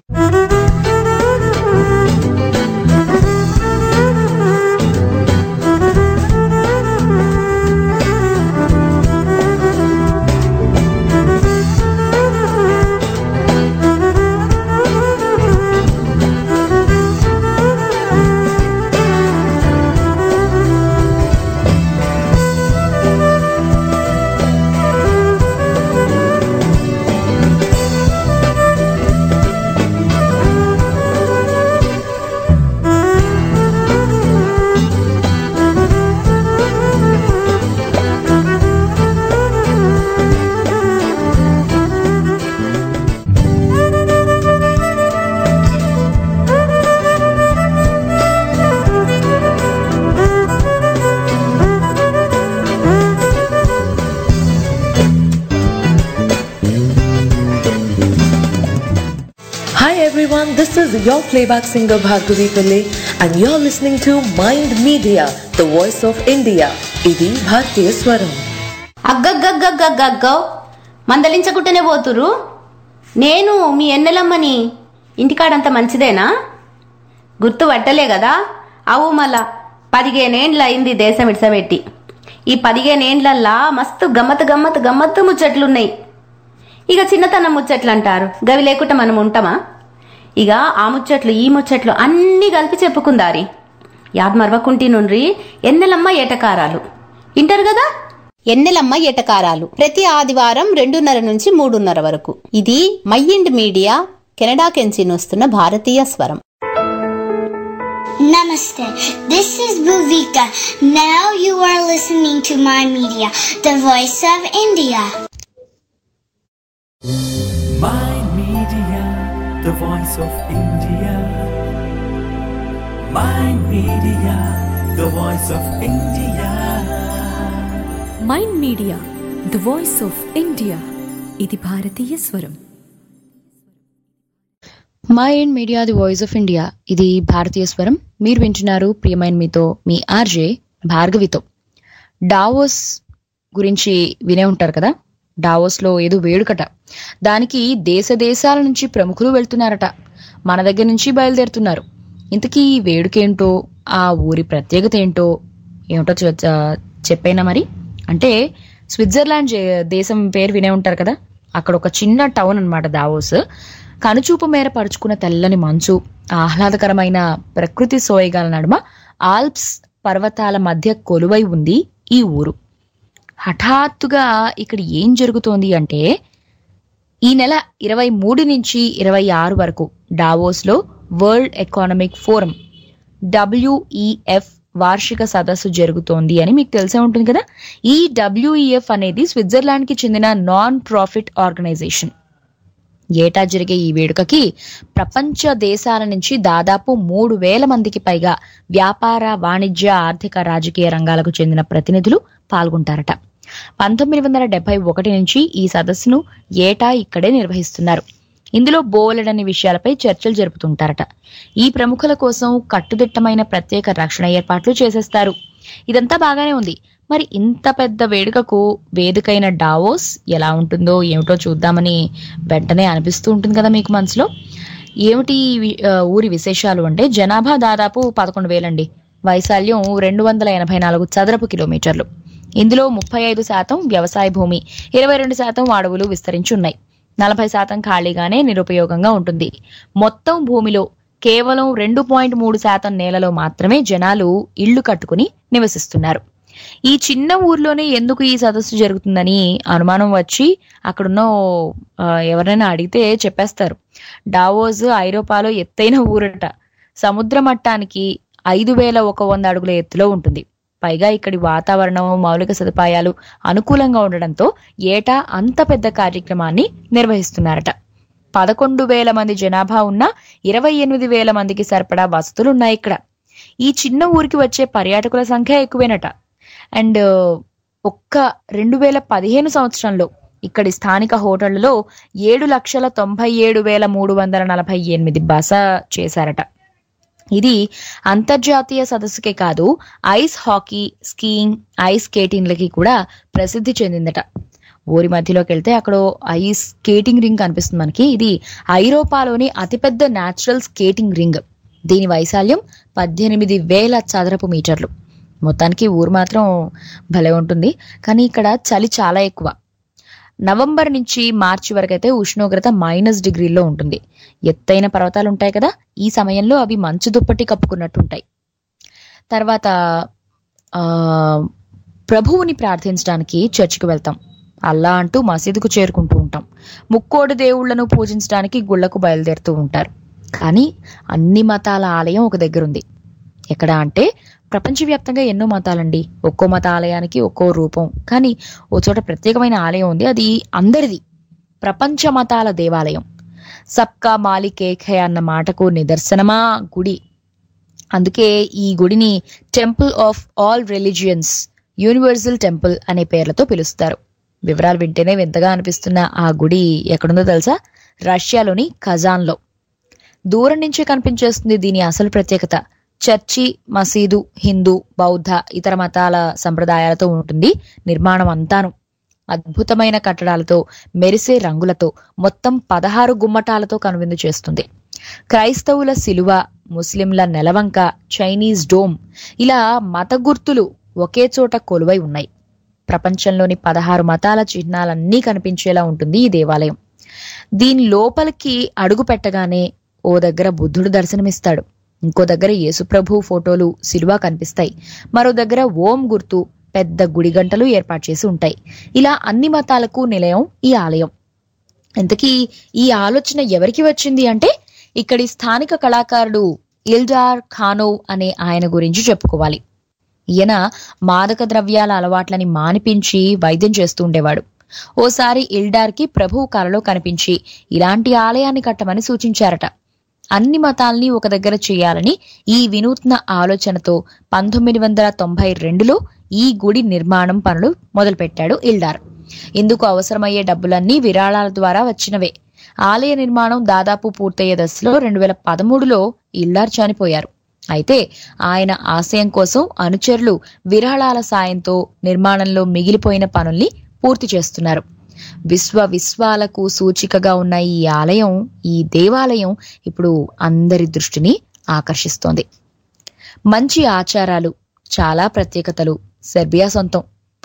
Hi everyone, this is your playback singer Bhargavi Pillai and you're listening to Mind Media, the voice of India. ఇది భారతీయ స్వరం అగ్గగ్గగ్గగ్గగ్గో మందలించకుంటేనే పోతురు నేను మీ ఎన్నెలమ్మని ఇంటికాడంత మంచిదేనా గుర్తు పట్టలే కదా అవు మళ్ళా పదిహేనేండ్ల అయింది దేశం ఇడ్సబెట్టి ఈ పదిహేనేండ్లల్లా మస్తు గమ్మత్ గమ్మత్ గమ్మత్తు ముచ్చట్లున్నాయి ఇక చిన్నతనం ముచ్చట్లు అంటారు గవి లేకుండా మనం ఉంటామా ఇక ఆ ముచ్చట్లు ఈ ముచ్చట్లు అన్నీ కలిపి చెప్పుకుందారి యాద్ మరవకుంటి నుండ్రి ఎన్నెలమ్మ ఏటకారాలు వింటారు కదా ఎన్నెలమ్మ ఎటకారాలు ప్రతి ఆదివారం రెండున్నర నుంచి మూడున్నర వరకు ఇది మైండ్ మీడియా కెనడా కెంచి వస్తున్న భారతీయ స్వరం Namaste. This is Bhuvika. Now you are listening to my media, the voice of India. My Media, the voice of India. My Media, the voice of India. Mind media the voice of India ఇది భారతీయ స్వరం my and media the voice of India ఇది భారతీయ స్వరం మీరు వింటున్నారు ప్రియమైన మీతో మీ ఆర్జే భార్గవితో డావోస్ గురించి వినే ఉంటారు కదా డావోస్ లో ఏదో వేడుకట దానికి దేశ దేశాల నుంచి ప్రముఖులు వెళ్తున్నారట మన దగ్గర నుంచి బయలుదేరుతున్నారు ఇంతకీ ఈ వేడుకేంటో ఆ ఊరి ప్రత్యేకత ఏంటో ఏమిటో చె- చె- చెప్పేనా మరి అంటే స్విట్జర్లాండ్ జే- దేశం పేరు వినే ఉంటారు కదా అక్కడ ఒక చిన్న టౌన్ అన్నమాట దావోస్ కనుచూపు మేర పరుచుకున్న తెల్లని మంచు ఆహ్లాదకరమైన ప్రకృతి సోయగాల నడుమ ఆల్ప్స్ పర్వతాల మధ్య కొలువై ఉంది ఈ ఊరు హఠాత్తుగా ఇక్కడ ఏం జరుగుతోంది అంటే ఈ నెల ఇరవై మూడు నుంచి ఇరవై ఆరు వరకు డావోస్ లో వరల్డ్ ఎకానమిక్ ఫోరం డబ్ల్యూఈఎఫ్ వార్షిక సదస్సు జరుగుతోంది అని మీకు తెలిసే ఉంటుంది కదా ఈ డబ్ల్యూఈఎఫ్ అనేది స్విట్జర్లాండ్ కి చెందిన నాన్ ప్రాఫిట్ ఆర్గనైజేషన్ ఏటా జరిగే ఈ వేడుకకి ప్రపంచ దేశాల నుంచి దాదాపు మూడు వేల మందికి పైగా వ్యాపార వాణిజ్య ఆర్థిక రాజకీయ రంగాలకు చెందిన ప్రతినిధులు పాల్గొంటారట పంతొమ్మిది వందల డెబ్బై ఒకటి నుంచి ఈ సదస్సును ఏటా ఇక్కడే నిర్వహిస్తున్నారు ఇందులో బోలెడని విషయాలపై చర్చలు జరుపుతుంటారట ఈ ప్రముఖుల కోసం కట్టుదిట్టమైన ప్రత్యేక రక్షణ ఏర్పాట్లు చేసేస్తారు ఇదంతా బాగానే ఉంది మరి ఇంత పెద్ద వేడుకకు వేదికైన డావోస్ ఎలా ఉంటుందో ఏమిటో చూద్దామని వెంటనే అనిపిస్తూ ఉంటుంది కదా మీకు మనసులో ఏమిటి ఈ వి- ఆ, ఊరి విశేషాలు అంటే జనాభా దాదాపు పదకొండు వేలండి వైశాల్యం రెండు వందల ఎనభై నాలుగు చదరపు కిలోమీటర్లు ఇందులో ముప్పై ఐదు శాతం వ్యవసాయ భూమి ఇరవై రెండు శాతం అడవులు విస్తరించి ఉన్నాయి నలభై శాతం ఖాళీగానే నిరుపయోగంగా ఉంటుంది మొత్తం భూమిలో కేవలం రెండు పాయింట్ మూడు శాతం నేలలో మాత్రమే జనాలు ఇళ్లు కట్టుకుని నివసిస్తున్నారు ఈ చిన్న ఊర్లోనే ఎందుకు ఈ సదస్సు జరుగుతుందని అనుమానం వచ్చి అక్కడున్న ఆ, ఎవరైనా అడిగితే చెప్పేస్తారు డావోస్ ఐరోపాలో ఎత్తైన ఊరట సముద్ర మట్టానికి ఐదు వేల ఒక వంద అడుగుల ఎత్తులో ఉంటుంది పైగా ఇక్కడి వాతావరణం మౌలిక సదుపాయాలు అనుకూలంగా ఉండడంతో ఏటా అంత పెద్ద కార్యక్రమాన్ని నిర్వహిస్తున్నారట పదకొండు వేల మంది జనాభా ఉన్న ఇరవై ఎనిమిది వేల మందికి సరిపడా వసతులున్నాయి ఇక్కడ ఈ చిన్న ఊరికి వచ్చే పర్యాటకుల సంఖ్య ఎక్కువేనట అండ్ ఒక్క రెండు వేల పదిహేను సంవత్సరంలో ఇక్కడి స్థానిక హోటళ్లలో ఏడు లక్షల తొంభై ఏడు వేల మూడు వందల నలభై ఎనిమిది బస చేశారట ఇది అంతర్జాతీయ సదస్సుకే కాదు ఐస్ హాకీ స్కీయింగ్ ఐస్ స్కేటింగ్లకి కూడా ప్రసిద్ధి చెందిందట ఊరి మధ్యలోకి వెళ్తే అక్కడ ఐస్ స్కేటింగ్ రింగ్ కనిపిస్తుంది మనకి ఇది ఐరోపాలోని అతిపెద్ద నేచురల్ స్కేటింగ్ రింగ్ దీని వైశాల్యం పద్దెనిమిది వేల చదరపు మీటర్లు మొత్తానికి ఊరు మాత్రం భలే ఉంటుంది కానీ ఇక్కడ చలి చాలా ఎక్కువ నవంబర్ నుంచి మార్చి వరకు అయితే ఉష్ణోగ్రత మైనస్ డిగ్రీల్లో ఉంటుంది ఎత్తైన పర్వతాలు ఉంటాయి కదా ఈ సమయంలో అవి మంచు దుప్పటి కప్పుకున్నట్టు ఉంటాయి తర్వాత ఆ ప్రభువుని ప్రార్థించడానికి చర్చికి వెళ్తాం అల్లా అంటూ మసీదుకు చేరుకుంటూ ఉంటాం ముక్కోడి దేవుళ్లను పూజించడానికి గుళ్లకు బయలుదేరుతూ ఉంటారు కానీ అన్ని మతాల ఆలయం ఒక దగ్గర ఉంది ఎక్కడ అంటే ప్రపంచవ్యాప్తంగా ఎన్నో మతాలండి ఒక్కో మత ఆలయానికి ఒక్కో రూపం కానీ ఓ చోట ప్రత్యేకమైన ఆలయం ఉంది అది అందరిది ప్రపంచ మతాల దేవాలయం సబ్కా మాలిక్ ఏక్ హై అన్న మాటకు నిదర్శనమా గుడి అందుకే ఈ గుడిని temple of all religions universal temple అనే పేర్లతో పిలుస్తారు వివరాలు వింటేనే వింతగా అనిపిస్తున్న ఆ గుడి ఎక్కడుందో తెలుసా రష్యాలోని కజాన్లో దూరం నుంచే కనిపించేస్తుంది దీని అసలు ప్రత్యేకత చర్చి మసీదు హిందూ బౌద్ధ ఇతర మతాల సంప్రదాయాలతో ఉంటుంది నిర్మాణం అంతాను అద్భుతమైన కట్టడాలతో మెరిసే రంగులతో మొత్తం పదహారు గుమ్మటాలతో కనువిందు చేస్తుంది క్రైస్తవుల శిలువ ముస్లింల నెలవంక చైనీస్ డోమ్ ఇలా మత గుర్తులు ఒకే చోట కొలువై ఉన్నాయి ప్రపంచంలోని పదహారు మతాల చిహ్నాలన్నీ కనిపించేలా ఉంటుంది ఈ దేవాలయం దీని లోపలికి అడుగు పెట్టగానే ఓ దగ్గర బుద్ధుడు దర్శనమిస్తాడు ఇంకో దగ్గర యేసుప్రభు ఫోటోలు సిలువ కనిపిస్తాయి మరో దగ్గర ఓం గుర్తు పెద్ద గుడి గంటలు ఏర్పాటు చేసి ఉంటాయి ఇలా అన్ని మతాలకు నిలయం ఈ ఆలయం ఇంతకీ ఈ ఆలోచన ఎవరికి వచ్చింది అంటే ఇక్కడి స్థానిక కళాకారుడు ఇల్డార్ ఖానోవ్ అనే ఆయన గురించి చెప్పుకోవాలి ఈయన మాదక ద్రవ్యాల అలవాట్లని మానిపించి వైద్యం చేస్తూ ఉండేవాడు ఓసారి ఇల్డార్ కి ప్రభువు కలలో కనిపించి ఇలాంటి ఆలయాన్ని కట్టమని సూచించారట అన్ని మతాల్ని ఒక దగ్గర చేయాలని ఈ వినూత్న ఆలోచనతో పంతొమ్మిది వందల తొంభై రెండులో ఈ గుడి నిర్మాణం పనులు మొదలుపెట్టాడు ఇల్డార్ ఇందుకు అవసరమయ్యే డబ్బులన్నీ విరాళాల ద్వారా వచ్చినవే ఆలయ నిర్మాణం దాదాపు పూర్తయ్యే దశలో రెండు వేల పదమూడులో ఇల్లార్ చనిపోయారు అయితే ఆయన ఆశయం కోసం అనుచరులు విరాళాల సాయంతో నిర్మాణంలో మిగిలిపోయిన పనుల్ని పూర్తి చేస్తున్నారు విశ్వ విశ్వాలకు సూచికగా ఉన్న ఈ ఆలయం ఈ దేవాలయం ఇప్పుడు అందరి దృష్టిని ఆకర్షిస్తోంది మంచి ఆచారాలు చాలా ప్రత్యేకతలు సెర్బియా సొంతం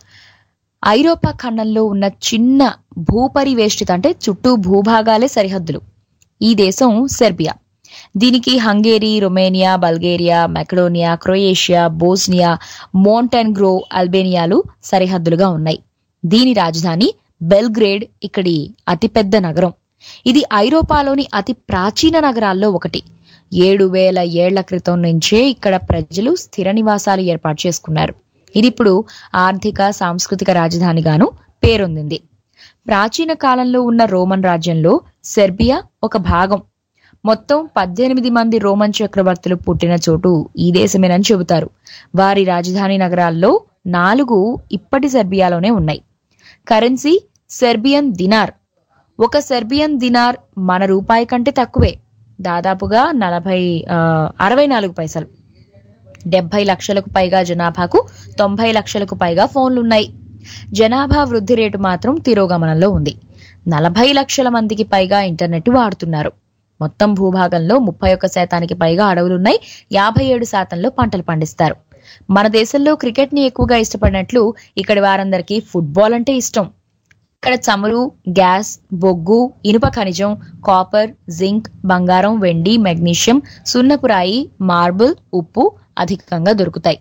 ఐరోపా ఖండంలో ఉన్న చిన్న భూపరివేష్టిత అంటే చుట్టూ భూభాగాలే సరిహద్దులు ఈ దేశం సెర్బియా దీనికి Hungary Romania Bulgaria Macedonia Croatia Bosnia Montenegro అల్బేనియాలు సరిహద్దులుగా ఉన్నాయి దీని రాజధాని బెల్గ్రేడ్ ఇక్కడి అతిపెద్ద నగరం ఇది ఐరోపాలోని అతి ప్రాచీన నగరాల్లో ఒకటి ఏడు వేల ఏళ్ల క్రితం నుంచే ఇక్కడ ప్రజలు స్థిర నివాసాలు ఏర్పాటు చేసుకున్నారు ఇది ఇప్పుడు ఆర్థిక సాంస్కృతిక రాజధానిగాను పేరొందింది ప్రాచీన కాలంలో ఉన్న రోమన్ రాజ్యంలో సెర్బియా ఒక భాగం మొత్తం పద్దెనిమిది మంది రోమన్ చక్రవర్తులు పుట్టిన చోటు ఈ దేశమేనని చెబుతారు వారి రాజధాని నగరాల్లో నాలుగు ఇప్పటి సెర్బియాలోనే ఉన్నాయి కరెన్సీ సెర్బియన్ దినార్ ఒక సెర్బియన్ దినార్ మన రూపాయి కంటే తక్కువే దాదాపుగా నలభై ఆ, అరవై నాలుగు పైసలు డెబ్బై లక్షలకు పైగా జనాభాకు తొంభై లక్షలకు పైగా ఫోన్లున్నాయి జనాభా వృద్ధి రేటు మాత్రం తిరోగమనంలో ఉంది నలభై లక్షల మందికి పైగా ఇంటర్నెట్ వాడుతున్నారు మొత్తం భూభాగంలో ముప్పై ఒక్క శాతానికి పైగా అడవులున్నాయి యాభై ఏడు శాతంలో పంటలు పండిస్తారు మన దేశంలో క్రికెట్ ని ఎక్కువగా ఇష్టపడినట్లు ఇక్కడి వారందరికీ ఫుట్బాల్ అంటే ఇష్టం ఇక్కడ చమురు గ్యాస్ బొగ్గు ఇనుప ఖనిజం కాపర్ జింక్ బంగారం వెండి మెగ్నీషియం సున్నపు రాయి మార్బుల్ ఉప్పు అధికంగా దొరుకుతాయి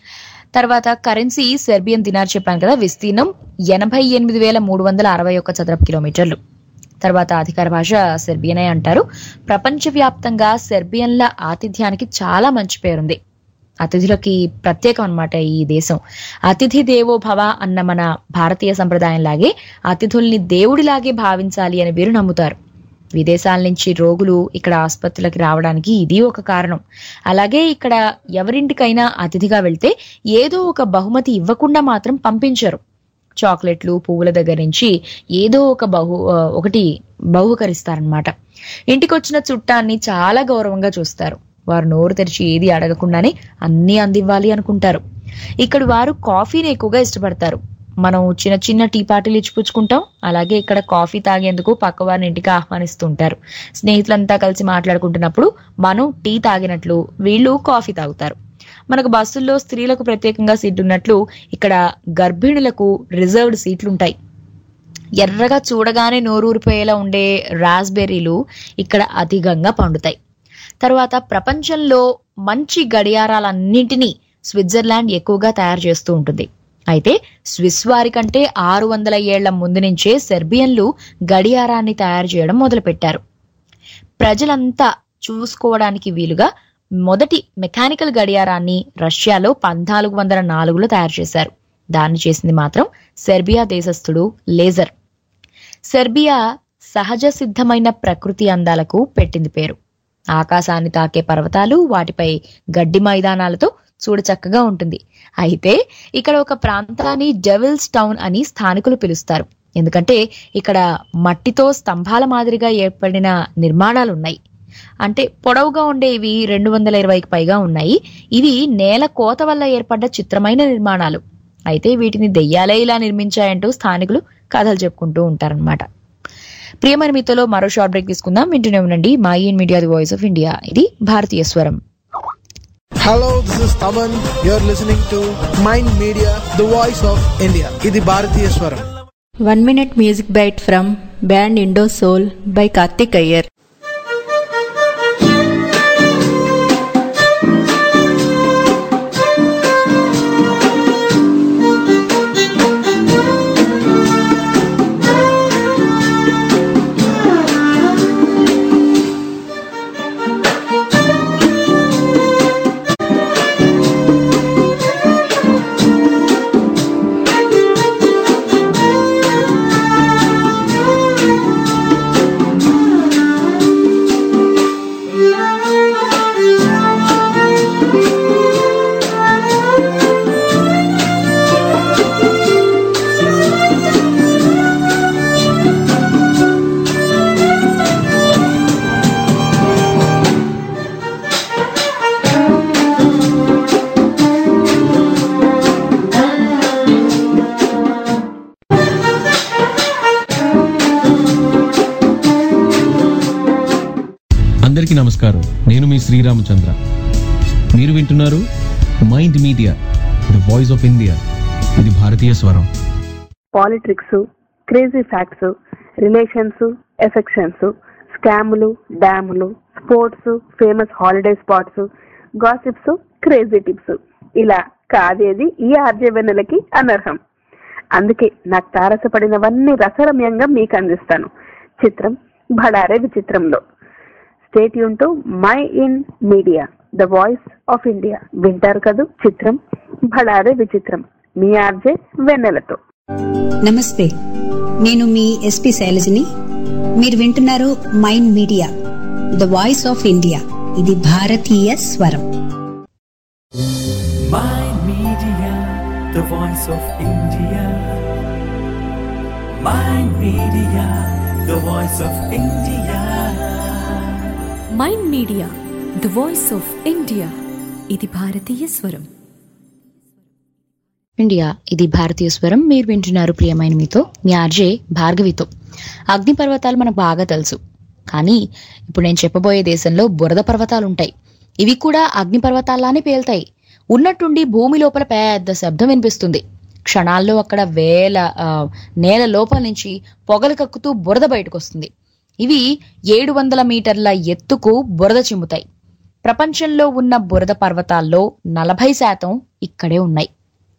తర్వాత కరెన్సీ సెర్బియన్ దినార్ చెప్పాను కదా విస్తీర్ణం ఎనభై ఎనిమిది వేల మూడు వందల అరవై ఒక్క చదరపు కిలోమీటర్లు తర్వాత అధికార భాష సెర్బియనే అంటారు ప్రపంచవ్యాప్తంగా సెర్బియన్ల ఆతిథ్యానికి చాలా మంచి పేరుంది అతిథులకి ప్రత్యేకం అన్నమాట ఈ దేశం అతిథి దేవో భవ అన్న మన భారతీయ సంప్రదాయంలాగే అతిథుల్ని దేవుడిలాగే భావించాలి అని వీరు నమ్ముతారు విదేశాల నుంచి రోగులు ఇక్కడ ఆసుపత్రులకు రావడానికి ఇది ఒక కారణం అలాగే ఇక్కడ ఎవరింటికైనా అతిథిగా వెళ్తే ఏదో ఒక బహుమతి ఇవ్వకుండా మాత్రం పంపించరు చాక్లెట్లు పువ్వుల దగ్గర నుంచి ఏదో ఒక బహు ఆ, ఒకటి బహుకరిస్తారనమాట ఇంటికొచ్చిన చుట్టాన్ని చాలా గౌరవంగా చూస్తారు వారు నోరు తెరిచి ఏది అడగకుండానే అన్నీ అందివ్వాలి అనుకుంటారు ఇక్కడ వారు కాఫీని ఎక్కువగా ఇష్టపడతారు మనం చిన్న చిన్న టీ పార్టీలు ఇచ్చిపుచ్చుకుంటాం అలాగే ఇక్కడ కాఫీ తాగేందుకు పక్క వారిని ఇంటికి ఆహ్వానిస్తుంటారు స్నేహితులంతా కలిసి మాట్లాడుకుంటున్నప్పుడు మనం టీ తాగినట్లు వీళ్ళు కాఫీ తాగుతారు మనకు బస్సుల్లో స్త్రీలకు ప్రత్యేకంగా సీట్ ఉన్నట్లు ఇక్కడ గర్భిణులకు రిజర్వ్డ్ సీట్లు ఉంటాయి ఎర్రగా చూడగానే నోరూరిపోయేలా ఉండే రాస్బెర్రీలు ఇక్కడ అధికంగా పండుతాయి తర్వాత ప్రపంచంలో మంచి గడియారాలన్నింటినీ స్విట్జర్లాండ్ ఎక్కువగా తయారు చేస్తూ ఉంటుంది అయితే స్విస్ వారి కంటే ఆరు వందల ఏళ్ల ముందు నుంచే సెర్బియన్లు గడియారాన్ని తయారు చేయడం మొదలుపెట్టారు ప్రజలంతా చూసుకోవడానికి వీలుగా మొదటి మెకానికల్ గడియారాన్ని రష్యాలో పద్నాలుగు వందల నాలుగులో తయారు చేశారు దాన్ని చేసింది మాత్రం సెర్బియా దేశస్థుడు లేజర్ సెర్బియా సహజ సిద్ధమైన ప్రకృతి అందాలకు పెట్టింది పేరు ఆకాశాన్ని తాకే పర్వతాలు వాటిపై గడ్డి మైదానాలతో చూడచక్కగా ఉంటుంది అయితే ఇక్కడ ఒక ప్రాంతాన్ని డెవిల్స్ టౌన్ అని స్థానికులు పిలుస్తారు ఎందుకంటే ఇక్కడ మట్టితో స్తంభాల మాదిరిగా ఏర్పడిన నిర్మాణాలు ఉన్నాయి అంటే పొడవుగా ఉండే ఇవి రెండు వందల ఇరవైకి పైగా ఉన్నాయి ఇవి నేల కోత వల్ల ఏర్పడ్డ చిత్రమైన నిర్మాణాలు అయితే వీటిని దెయ్యాలే ఇలా నిర్మించాయంటూ స్థానికులు కథలు చెప్పుకుంటూ ఉంటారన్నమాట ప్రియమైన మీతోలో మరో షార్ట్ బ్రేక్ తీసుకుందాం వింటూనే ఉండండి మా in media the voice of India ఇది భారతీయ స్వరం Hello, this is Taman. You're listening to Mind Media, the voice of India. ఇది భారతీయ స్వరం One minute music bite from band Indo Soul by Karthik Iyer. అందరికీ నమస్కారం నేను మీ శ్రీరామచంద్ర మీరు వింటున్నారు mind media the voice of India ఇది భారతీయ స్వరం politics crazy facts relations affections స్కాములు డ్యాములు sports famous holiday spots gossips crazy tips ఇలా కాదేది ఈ ఆర్జవెన్నెలకి అనర్హం అందుకే నాకు తారసపడినవన్నీ రసరమ్యంగా మీకు అందిస్తాను చిత్రం భడారే విచిత్రంలో స్టేట్ యూన్ to my in media the voice of India వింటారు కదూ చిత్రం భడారే విచిత్రం మీ ఆర్జే వెన్నెలతో నమస్తే నేను మీ ఎస్పి శైలజని మీరు వింటున్నారు mind media the voice of India ఇది భారతీయ స్వరం Mind Media, the voice of India. Mind Media, the voice of India. Mind media the voice of India ఇది భారతీయ స్వరం ఇండియా ఇది భారతీయ స్వరం మీరు వింటున్నారు ప్రియమైన మీతో మీ ఆర్జే భార్గవితో అగ్ని పర్వతాలు మనకు బాగా తెలుసు కానీ ఇప్పుడు నేను చెప్పబోయే దేశంలో బురద పర్వతాలు ఉంటాయి ఇవి కూడా అగ్ని పర్వతాల్లానే పేలుతాయి ఉన్నట్టుండి భూమి లోపల పెద్ద శబ్దం వినిపిస్తుంది క్షణాల్లో అక్కడ వేల ఆ, నేల లోపల నుంచి పొగలు కక్కుతూ బురద బయటకు వస్తుంది ఇవి ఏడు వందల మీటర్ల ఎత్తుకు బురద చిమ్ముతాయి ప్రపంచంలో ఉన్న బురద పర్వతాల్లో నలభై శాతం ఇక్కడే ఉన్నాయి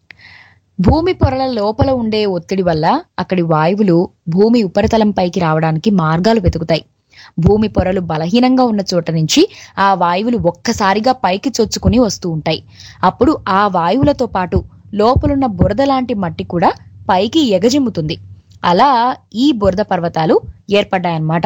భూమి పొరల లోపల ఉండే ఒత్తిడి వల్ల అక్కడి వాయువులు భూమి ఉపరితలంపైకి రావడానికి మార్గాలు వెతుకుతాయి భూమి పొరలు బలహీనంగా ఉన్న చోట నుంచి ఆ వాయువులు ఒక్కసారిగా పైకి చొచ్చుకుని వస్తూ ఉంటాయి అప్పుడు ఆ వాయువులతో పాటు లోపలున్న బురద లాంటి మట్టి కూడా పైకి ఎగజిమ్ముతుంది అలా ఈ బురద పర్వతాలు ఏర్పడ్డాయన్నమాట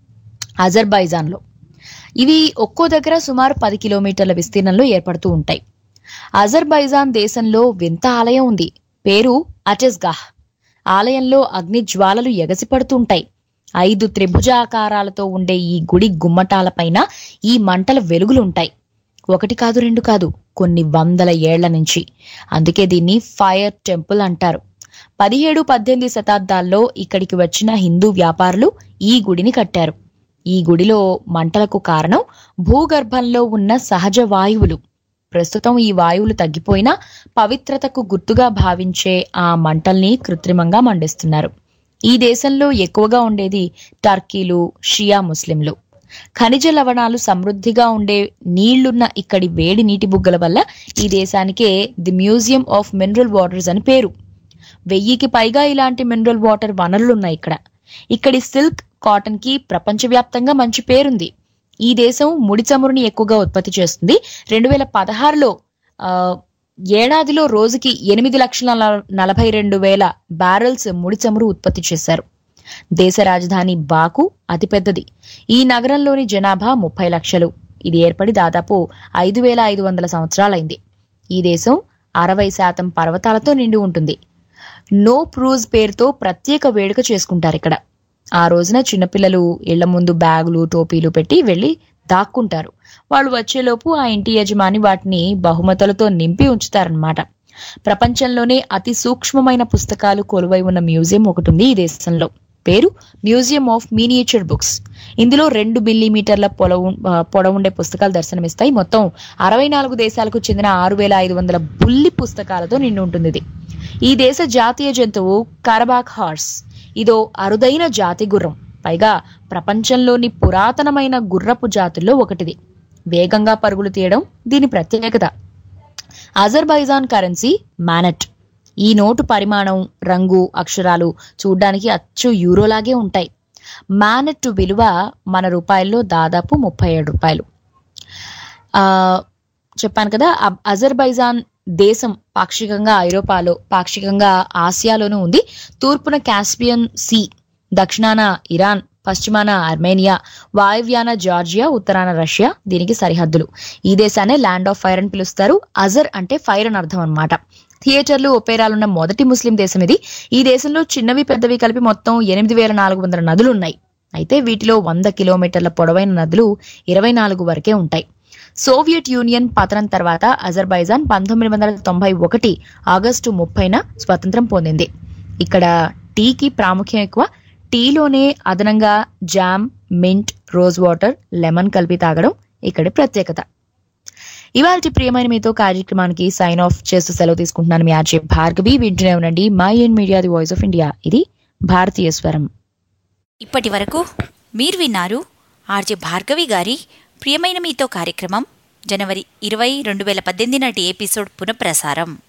అజర్బైజాన్లో ఇవి ఒక్కో దగ్గర సుమారు పది కిలోమీటర్ల విస్తీర్ణంలో ఏర్పడుతూ ఉంటాయి అజర్బైజాన్ దేశంలో వింత ఆలయం ఉంది పేరు అటెస్గాహ్ ఆలయంలో అగ్ని జ్వాలలు ఎగసిపడుతుంటాయి ఐదు త్రిభుజాకారాలతో ఉండే ఈ గుడి గుమ్మటాలపైన ఈ మంటల వెలుగులుంటాయి ఒకటి కాదు రెండు కాదు కొన్ని వందల ఏళ్ల నుంచి అందుకే దీన్ని ఫైర్ టెంపుల్ అంటారు పదిహేడు పద్దెనిమిది శతాబ్దాల్లో ఇక్కడికి వచ్చిన హిందూ వ్యాపారులు ఈ గుడిని కట్టారు ఈ గుడిలో మంటలకు కారణం భూగర్భంలో ఉన్న సహజ వాయువులు ప్రస్తుతం ఈ వాయువులు తగ్గిపోయినా పవిత్రతకు గుర్తుగా భావించే ఆ మంటల్ని కృత్రిమంగా మండిస్తున్నారు ఈ దేశంలో ఎక్కువగా ఉండేది టర్కీలు షియా ముస్లింలు ఖనిజ లవణాలు సమృద్ధిగా ఉండే నీళ్లున్న ఇక్కడి వేడి నీటి బుగ్గల వల్ల ఈ దేశానికే the museum of mineral waters అని పేరు వెయ్యికి పైగా ఇలాంటి మినరల్ వాటర్ వనరులున్నాయి ఇక్కడ ఇక్కడి సిల్క్ కాటన్ కి ప్రపంచవ్యాప్తంగా మంచి పేరుంది ఈ దేశం ముడి చమురుని ఎక్కువగా ఉత్పత్తి చేస్తుంది రెండు వేల పదహారులో ఆ, ఏడాదిలో రోజుకి ఎనిమిది లక్షల నల- నలభై రెండు వేల బ్యారెల్స్ ముడి చమురు ఉత్పత్తి చేశారు దేశ రాజధాని బాకు అతిపెద్దది ఈ నగరంలోని జనాభా ముప్పై లక్షలు ఇది ఏర్పడి దాదాపు ఐదు వేల ఐదు వందల సంవత్సరాలైంది ఈ దేశం అరవై శాతం పర్వతాలతో నిండి ఉంటుంది నో ప్రూజ్ పేరుతో ప్రత్యేక వేడుక చేసుకుంటారు ఇక్కడ ఆ రోజున చిన్నపిల్లలు ఇళ్ల ముందు బ్యాగులు టోపీలు పెట్టి వెళ్లి దాక్కుంటారు వాళ్ళు వచ్చేలోపు ఆ ఇంటి యజమాని వాటిని బహుమతులతో నింపి ఉంచుతారన్నమాట ప్రపంచంలోనే అతి సూక్ష్మమైన పుస్తకాలు కొలువై ఉన్న మ్యూజియం ఒకటి ఉంది ఈ దేశంలో పేరు మ్యూజియం ఆఫ్ మినియేచర్ బుక్స్ ఇందులో రెండు మిల్లీమీటర్ల పొడవు ఆ, పొడవుండే పుస్తకాలు దర్శనమిస్తాయి మొత్తం అరవై నాలుగు దేశాలకు చెందిన ఆరు వేల ఐదు వందల బుల్లి పుస్తకాలతో నిండి ఉంటుంది ఇది ఈ దేశ జాతీయ జంతువు కరబాక్ హార్స్ ఇదో అరుదైన జాతి గుర్రం పైగా ప్రపంచంలోని పురాతనమైన గుర్రపు జాతుల్లో ఒకటిది వేగంగా పరుగులు తీయడం దీని ప్రత్యేకత అజర్బైజాన్ కరెన్సీ మానట్ ఈ నోటు పరిమాణం రంగు అక్షరాలు చూడ్డానికి అచ్చు యూరోలాగే ఉంటాయి మానట్ విలువ మన రూపాయల్లో దాదాపు ముప్పై ఏడు రూపాయలు ఆ చెప్పాను కదా అబ్- అజర్బైజాన్ దేశం పాక్షికంగా ఐరోపాలో పాక్షికంగా ఆసియాలోనూ ఉంది తూర్పున కాస్పియన్ సీ దక్షిణాన ఇరాన్ పశ్చిమాన ఆర్మేనియా వాయవ్యాన జార్జియా ఉత్తరాన రష్యా దీనికి సరిహద్దులు ఈ దేశాన్ని ల్యాండ్ ఆఫ్ ఫైర్ అని పిలుస్తారు అజర్ అంటే ఫైర్ అని అర్థం అన్నమాట థియేటర్లు ఒపేరాలున్న మొదటి ముస్లిం దేశం ఇది ఈ దేశంలో చిన్నవి పెద్దవి కలిపి మొత్తం ఎనిమిది వేల నాలుగు వందల నదులు ఉన్నాయి అయితే వీటిలో వంద కిలోమీటర్ల పొడవైన నదులు ఇరవై నాలుగు వరకే ఉంటాయి సోవియట్ యూనియన్ పతనం తర్వాత అజర్బైజాన్ పంతొమ్మిది వందల తొంభై ఒకటి ఆగస్టు ముప్పైన స్వతంత్రం పొందింది ఇక్కడ టీకి ప్రాముఖ్యం ఎక్కువ టీలోనే అదనంగా jam mint rose water lemon కలిపి తాగడం ఇక్కడి ప్రత్యేకత ఇవాళ ప్రియమైన మీతో కార్యక్రమానికి సైన్ ఆఫ్ చేస్తూ సెలవు తీసుకుంటున్నాను మీ ఆర్జే భార్గవి వింటూనే ఉండండి my and media the voice of India ఇది భారతీయ స్వరం ఇప్పటి వరకు మీరు విన్నారు ఆర్జే భార్గవి గారి ప్రియమైన మీతో కార్యక్రమం జనవరి ఇరవై రెండు వేల పద్దెనిమిది నాటి ఎపిసోడ్ పునఃప్రసారం